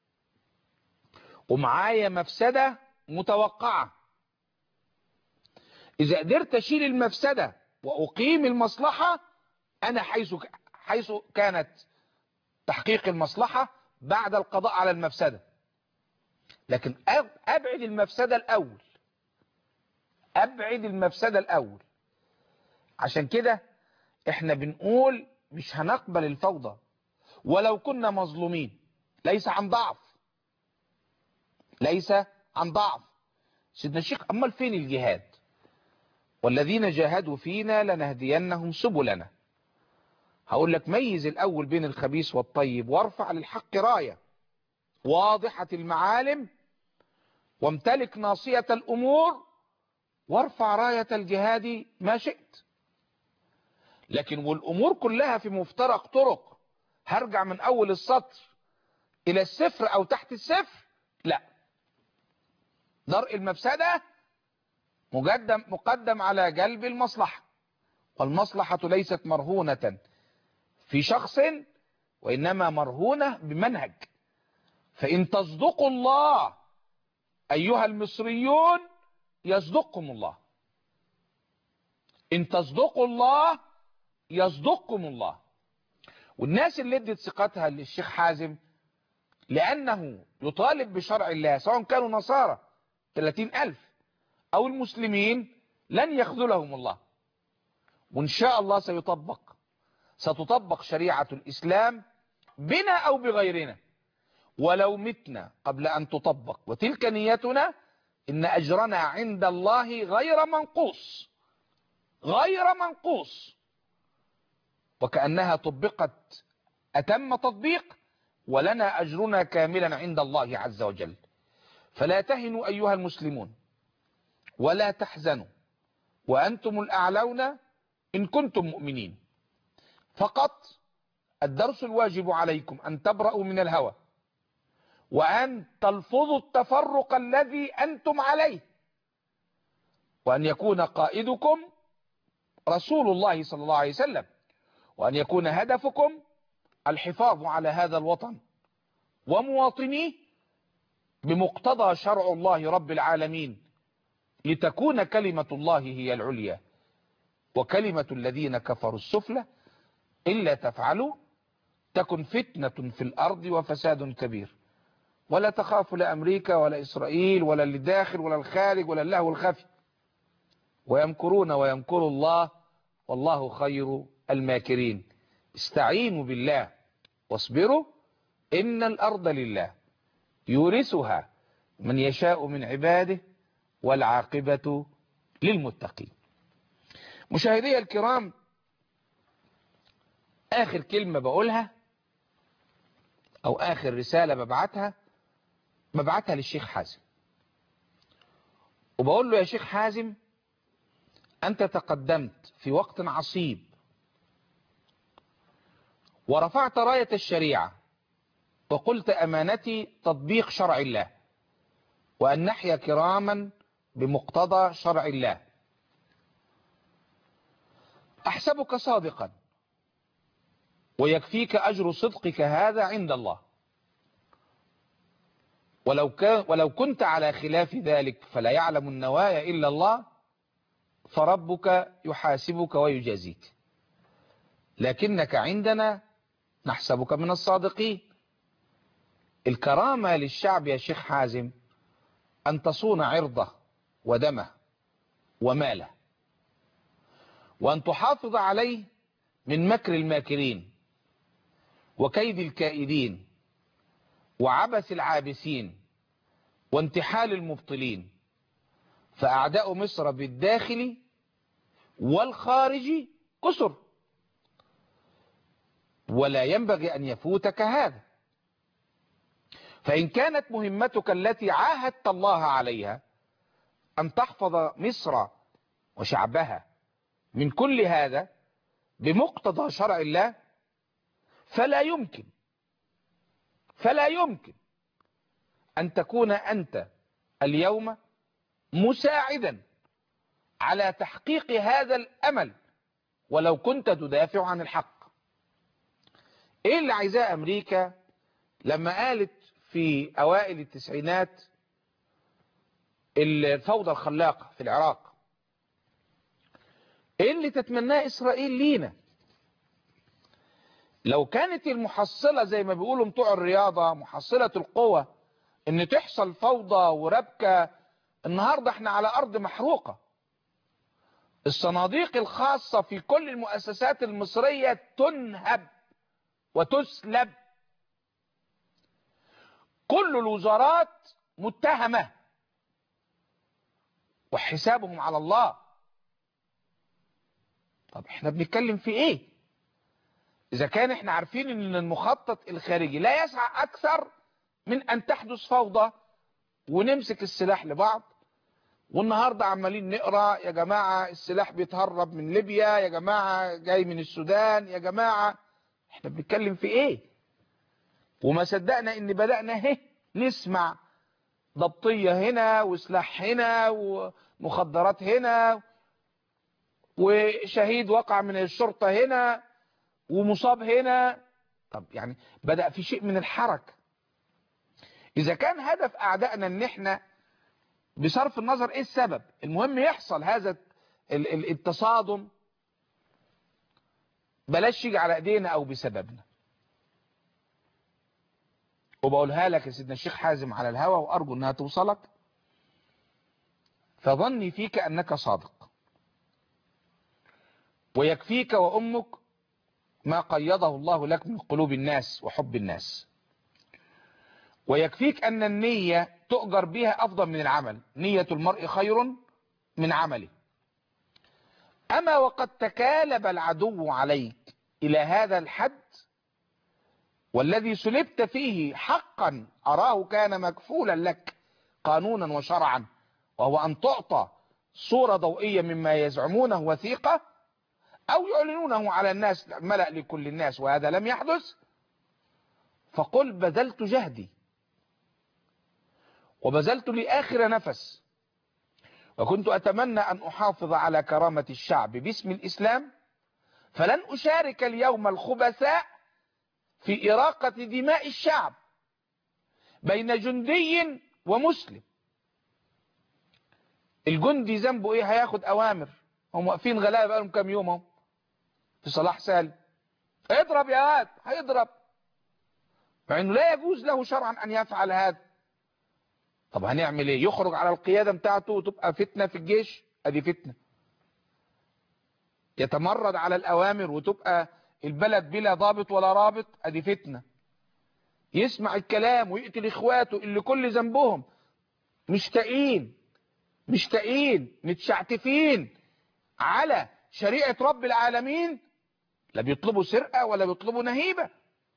ومعايا مفسدة متوقعة اذا قدرت اشيل المفسدة واقيم المصلحة انا حيث حيث كانت تحقيق المصلحة بعد القضاء على المفسدة لكن ابعد المفسدة الاول ابعد المفسدة الاول عشان كده احنا بنقول مش هنقبل الفوضى ولو كنا مظلومين ليس عن ضعف ليس عن ضعف سيدنا الشيخ امال فين الجهاد والذين جاهدوا فينا لنهدينهم سبلنا هقول لك ميز الاول بين الخبيث والطيب وارفع للحق راية واضحة المعالم وامتلك ناصية الامور وارفع راية الجهاد ما شئت لكن والامور كلها في مفترق طرق هرجع من اول السطر الى الصفر او تحت الصفر لا درء المفسدة مقدم, مقدم على جلب المصلحة والمصلحة ليست مرهونة في شخص وإنما مرهونة بمنهج فإن تصدقوا الله أيها المصريون يصدقكم الله إن تصدقوا الله يصدقكم الله والناس اللي ادت ثقتها للشيخ حازم لأنه يطالب بشرع الله سواء كانوا نصارى 30 ألف أو المسلمين لن يخذلهم الله وإن شاء الله سيطبق ستطبق شريعة الإسلام بنا أو بغيرنا ولو متنا قبل أن تطبق وتلك نيتنا إن أجرنا عند الله غير منقوص غير منقوص وكأنها طبقت أتم تطبيق ولنا أجرنا كاملا عند الله عز وجل فلا تهنوا أيها المسلمون ولا تحزنوا وأنتم الأعلون إن كنتم مؤمنين فقط الدرس الواجب عليكم أن تبرأوا من الهوى وأن تلفظوا التفرق الذي أنتم عليه وأن يكون قائدكم رسول الله صلى الله عليه وسلم وأن يكون هدفكم الحفاظ على هذا الوطن ومواطنيه بمقتضى شرع الله رب العالمين لتكون كلمة الله هي العليا وكلمة الذين كفروا السفلى إلا تفعلوا تكن فتنة في الأرض وفساد كبير ولا تخاف لا أمريكا ولا إسرائيل ولا اللي داخل ولا الخارج ولا اللهو الخفي ويمكرون ويمكر الله والله خير الماكرين استعينوا بالله واصبروا إن الأرض لله يورثها من يشاء من عباده والعاقبة للمتقين مشاهدي الكرام آخر كلمة بقولها أو آخر رسالة ببعتها ببعتها للشيخ حازم وبقول له يا شيخ حازم أنت تقدمت في وقت عصيب ورفعت راية الشريعة وقلت أمانتي تطبيق شرع الله وأن نحيا كراما بمقتضى شرع الله أحسبك صادقا ويكفيك أجر صدقك هذا عند الله ولو, كان ولو كنت على خلاف ذلك فلا يعلم النوايا إلا الله فربك يحاسبك ويجازيك لكنك عندنا نحسبك من الصادقين الكرامة للشعب يا شيخ حازم أن تصون عرضه ودمه وماله وأن تحافظ عليه من مكر الماكرين وكيد الكائدين وعبث العابثين وانتحال المبطلين فأعداء مصر بالداخل والخارج كسر ولا ينبغي أن يفوتك هذا فإن كانت مهمتك التي عاهدت الله عليها أن تحفظ مصر وشعبها من كل هذا بمقتضى شرع الله فلا يمكن فلا يمكن أن تكون أنت اليوم مساعدا على تحقيق هذا الأمل ولو كنت تدافع عن الحق ايه اللي عايزاه امريكا لما قالت في اوائل التسعينات الفوضى الخلاقة في العراق ايه اللي تتمناه اسرائيل لينا لو كانت المحصلة زي ما بيقولوا بتوع الرياضة محصلة القوة ان تحصل فوضى وربكة النهاردة احنا على ارض محروقة الصناديق الخاصة في كل المؤسسات المصرية تنهب وتسلب كل الوزارات متهمة وحسابهم على الله طب احنا بنتكلم في ايه اذا كان احنا عارفين ان المخطط الخارجي لا يسعى اكثر من ان تحدث فوضى ونمسك السلاح لبعض والنهاردة عمالين نقرأ يا جماعة السلاح بيتهرب من ليبيا يا جماعة جاي من السودان يا جماعة احنا بنتكلم في ايه وما صدقنا ان بدأنا اهي نسمع ضبطية هنا وسلاح هنا ومخدرات هنا وشهيد وقع من الشرطة هنا ومصاب هنا طب يعني بدأ في شيء من الحركة اذا كان هدف اعدائنا ان احنا بصرف النظر ايه السبب المهم يحصل هذا التصادم بلاش يجي على ايدينا او بسببنا وبقولها لك يا سيدنا الشيخ حازم على الهوا وارجو انها توصلك فظني فيك أنك صادق ويكفيك وأمك ما قيضه الله لك من قلوب الناس وحب الناس ويكفيك أن النية تؤجر بها أفضل من العمل نية المرء خير من عمله أما وقد تكالب العدو عليك إلى هذا الحد والذي سلبت فيه حقا أراه كان مكفولا لك قانونا وشرعا وهو أن تعطى صورة ضوئية مما يزعمونه وثيقة أو يعلنونه على الناس ملأ لكل الناس وهذا لم يحدث فقل بذلت جهدي وبذلت لآخر نفس وكنت أتمنى أن أحافظ على كرامة الشعب باسم الإسلام فلن أشارك اليوم الخبثاء في إراقة دماء الشعب بين جندي ومسلم الجندي ذنبه ايه هياخد اوامر هم واقفين غلابه بقالهم كام يوم اهو في صلاح سالم اضرب يا واد هيضرب مع انه لا يجوز له شرعا ان يفعل هذا طب هنعمل ايه يخرج على القياده بتاعته وتبقى فتنه في الجيش ادي فتنه يتمرد على الاوامر وتبقى البلد بلا ضابط ولا رابط ادي فتنه يسمع الكلام ويقتل اخواته اللي كل ذنبهم مشتاقين مشتاقين متشعتفين على شريعة رب العالمين لا بيطلبوا سرقة ولا بيطلبوا نهيبة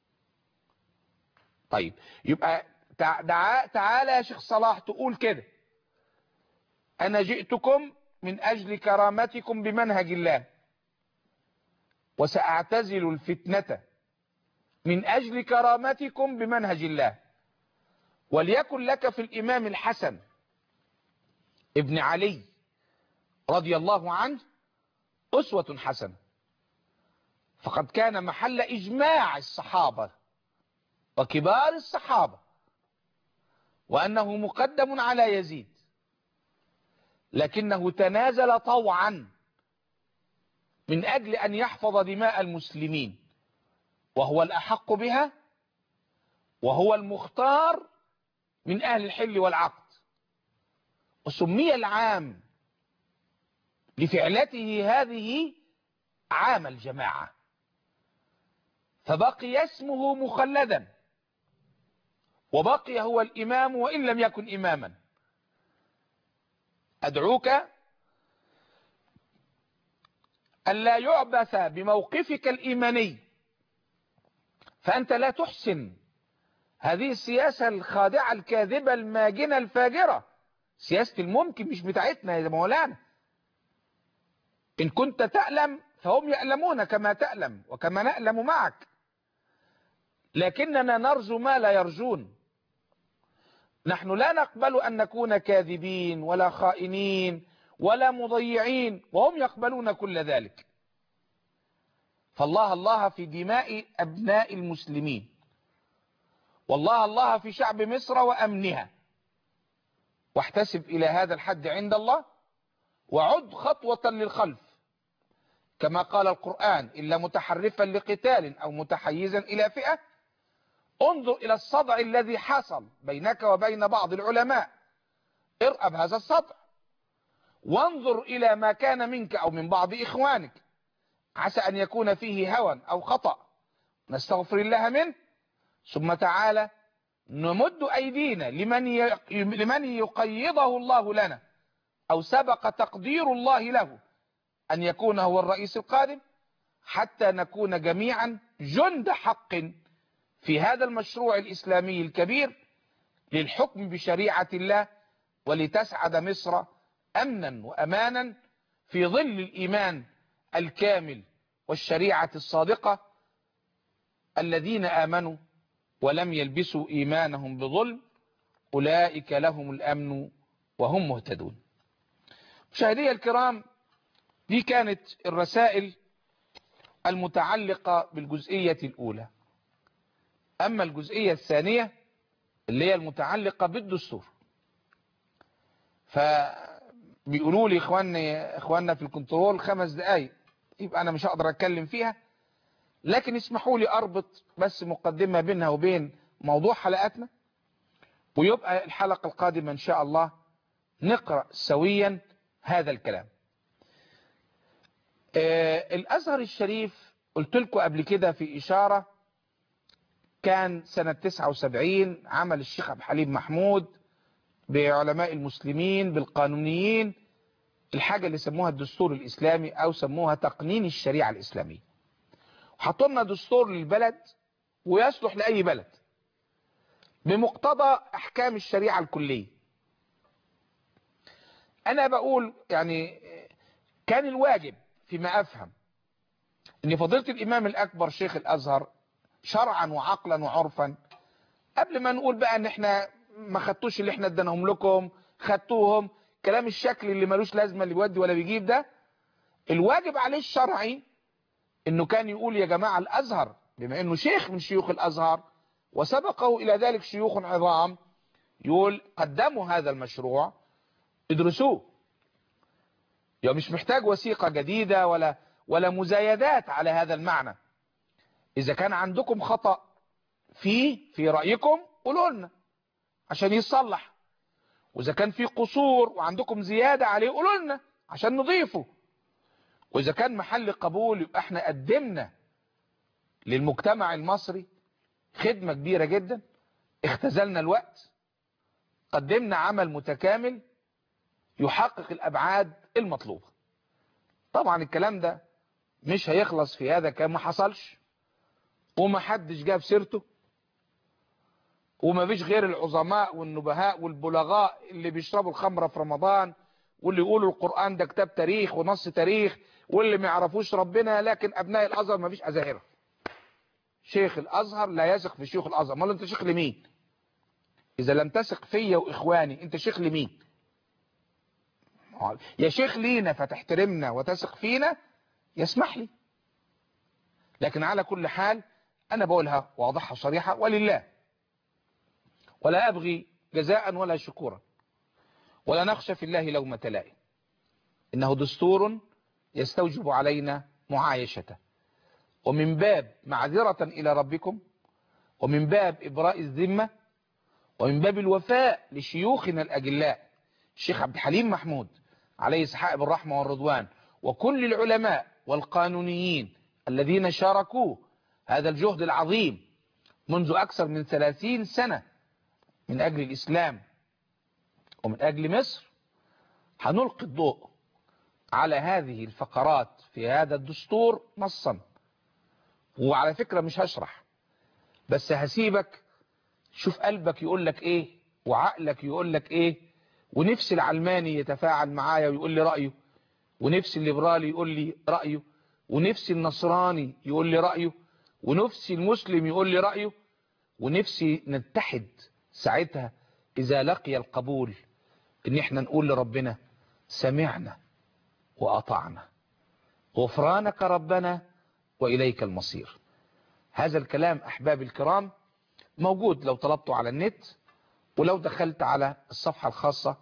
طيب يبقى تع... تعالى يا شيخ صلاح تقول كده انا جئتكم من اجل كرامتكم بمنهج الله وساعتزل الفتنة من اجل كرامتكم بمنهج الله وليكن لك في الامام الحسن ابن علي رضي الله عنه أسوة حسنة فقد كان محل إجماع الصحابة وكبار الصحابة وأنه مقدم على يزيد لكنه تنازل طوعا من أجل أن يحفظ دماء المسلمين وهو الأحق بها وهو المختار من أهل الحل والعقد وسمي العام لفعلته هذه عام الجماعة فبقي اسمه مخلدا وبقي هو الإمام وإن لم يكن إماما أدعوك ألا يعبث بموقفك الإيماني فأنت لا تحسن هذه السياسة الخادعة الكاذبة الماجنة الفاجرة سياسة الممكن مش بتاعتنا يا مولانا إن كنت تألم فهم يألمون كما تألم وكما نألم معك لكننا نرجو ما لا يرجون نحن لا نقبل أن نكون كاذبين ولا خائنين ولا مضيعين وهم يقبلون كل ذلك فالله الله في دماء أبناء المسلمين والله الله في شعب مصر وأمنها واحتسب إلى هذا الحد عند الله وعد خطوة للخلف كما قال القرآن إلا متحرفا لقتال أو متحيزا إلى فئة انظر إلى الصدع الذي حصل بينك وبين بعض العلماء ارأب هذا الصدع وانظر إلى ما كان منك أو من بعض إخوانك عسى أن يكون فيه هوى أو خطأ نستغفر الله منه ثم تعالى نمد أيدينا لمن لمن يقيضه الله لنا أو سبق تقدير الله له أن يكون هو الرئيس القادم حتى نكون جميعا جند حق في هذا المشروع الإسلامي الكبير للحكم بشريعة الله ولتسعد مصر أمنا وأمانا في ظل الإيمان الكامل والشريعة الصادقة الذين آمنوا ولم يلبسوا إيمانهم بظلم أولئك لهم الأمن وهم مهتدون مشاهدي الكرام دي كانت الرسائل المتعلقة بالجزئية الأولى أما الجزئية الثانية اللي هي المتعلقة بالدستور فبيقولوا لي إخواني إخواننا في الكنترول خمس دقايق يبقى أنا مش هقدر أتكلم فيها لكن اسمحوا لي أربط بس مقدمة بينها وبين موضوع حلقاتنا ويبقى الحلقة القادمة إن شاء الله نقرأ سويا هذا الكلام آه الأزهر الشريف قلت لكم قبل كده في إشارة كان سنة 79 عمل الشيخ عبد الحليم محمود بعلماء المسلمين بالقانونيين الحاجة اللي سموها الدستور الإسلامي أو سموها تقنين الشريعة الإسلامية حطوا لنا دستور للبلد ويصلح لأي بلد بمقتضى أحكام الشريعة الكلية أنا بقول يعني كان الواجب فيما أفهم أن فضيلة الإمام الأكبر شيخ الأزهر شرعا وعقلا وعرفا قبل ما نقول بقى ان احنا ما خدتوش اللي احنا اديناهم لكم خدتوهم كلام الشكل اللي ملوش لازمه اللي بيودي ولا بيجيب ده الواجب عليه الشرعي انه كان يقول يا جماعه الازهر بما انه شيخ من شيوخ الازهر وسبقه الى ذلك شيوخ عظام يقول قدموا هذا المشروع ادرسوه يعني مش محتاج وثيقه جديده ولا ولا مزايدات على هذا المعنى إذا كان عندكم خطأ فيه في رأيكم قولوا لنا عشان يصلح وإذا كان في قصور وعندكم زيادة عليه قولوا لنا عشان نضيفه وإذا كان محل قبول يبقى احنا قدمنا للمجتمع المصري خدمة كبيرة جدا اختزلنا الوقت قدمنا عمل متكامل يحقق الأبعاد المطلوبة طبعا الكلام ده مش هيخلص في هذا كان ما حصلش وما حدش جاب سيرته وما فيش غير العظماء والنبهاء والبلغاء اللي بيشربوا الخمرة في رمضان واللي يقولوا القرآن ده كتاب تاريخ ونص تاريخ واللي ما يعرفوش ربنا لكن أبناء الأزهر ما فيش أزاهرة شيخ الأزهر لا يثق في شيوخ الأزهر ما انت شيخ لمين إذا لم تثق فيا وإخواني انت شيخ لمين يا شيخ لينا فتحترمنا وتثق فينا يسمح لي لكن على كل حال أنا بقولها واضحها صريحة ولله ولا أبغي جزاء ولا شكورا ولا نخشى في الله لومة لائم إنه دستور يستوجب علينا معايشته ومن باب معذرة إلى ربكم ومن باب إبراء الذمة ومن باب الوفاء لشيوخنا الأجلاء الشيخ عبد الحليم محمود عليه سحائب الرحمة والرضوان وكل العلماء والقانونيين الذين شاركوا هذا الجهد العظيم منذ أكثر من ثلاثين سنة من أجل الإسلام ومن أجل مصر هنلقي الضوء على هذه الفقرات في هذا الدستور نصا وعلى فكرة مش هشرح بس هسيبك شوف قلبك يقول لك ايه وعقلك يقول لك ايه ونفس العلماني يتفاعل معايا ويقول لي رأيه ونفس الليبرالي يقول لي رأيه ونفسي النصراني يقول لي رأيه ونفسي المسلم يقول لي رأيه ونفسي نتحد ساعتها إذا لقي القبول إن إحنا نقول لربنا سمعنا وأطعنا غفرانك ربنا وإليك المصير هذا الكلام أحباب الكرام موجود لو طلبته على النت ولو دخلت على الصفحة الخاصة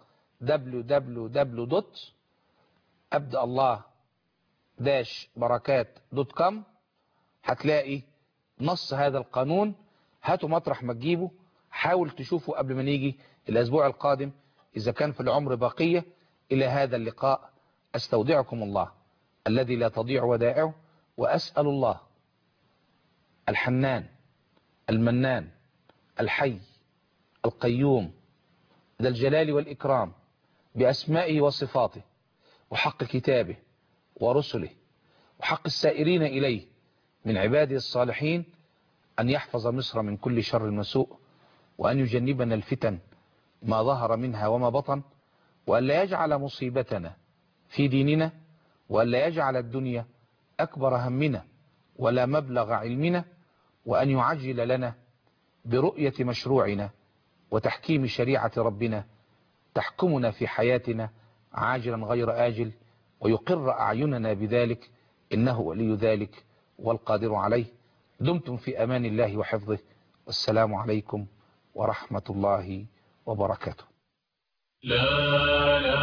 www.أبدأ الله داش بركات دوت كوم هتلاقي نص هذا القانون هاتوا مطرح ما تجيبه حاول تشوفه قبل ما نيجي الأسبوع القادم إذا كان في العمر بقية إلى هذا اللقاء أستودعكم الله الذي لا تضيع ودائعه وأسأل الله الحنان المنان الحي القيوم ذا الجلال والإكرام بأسمائه وصفاته وحق كتابه ورسله وحق السائرين إليه من عباده الصالحين أن يحفظ مصر من كل شر وسوء وأن يجنبنا الفتن ما ظهر منها وما بطن وأن لا يجعل مصيبتنا في ديننا وأن لا يجعل الدنيا أكبر همنا ولا مبلغ علمنا وأن يعجل لنا برؤية مشروعنا وتحكيم شريعة ربنا تحكمنا في حياتنا عاجلا غير آجل ويقر أعيننا بذلك إنه ولي ذلك والقادر عليه دمتم في أمان الله وحفظه والسلام عليكم ورحمة الله وبركاته لا لا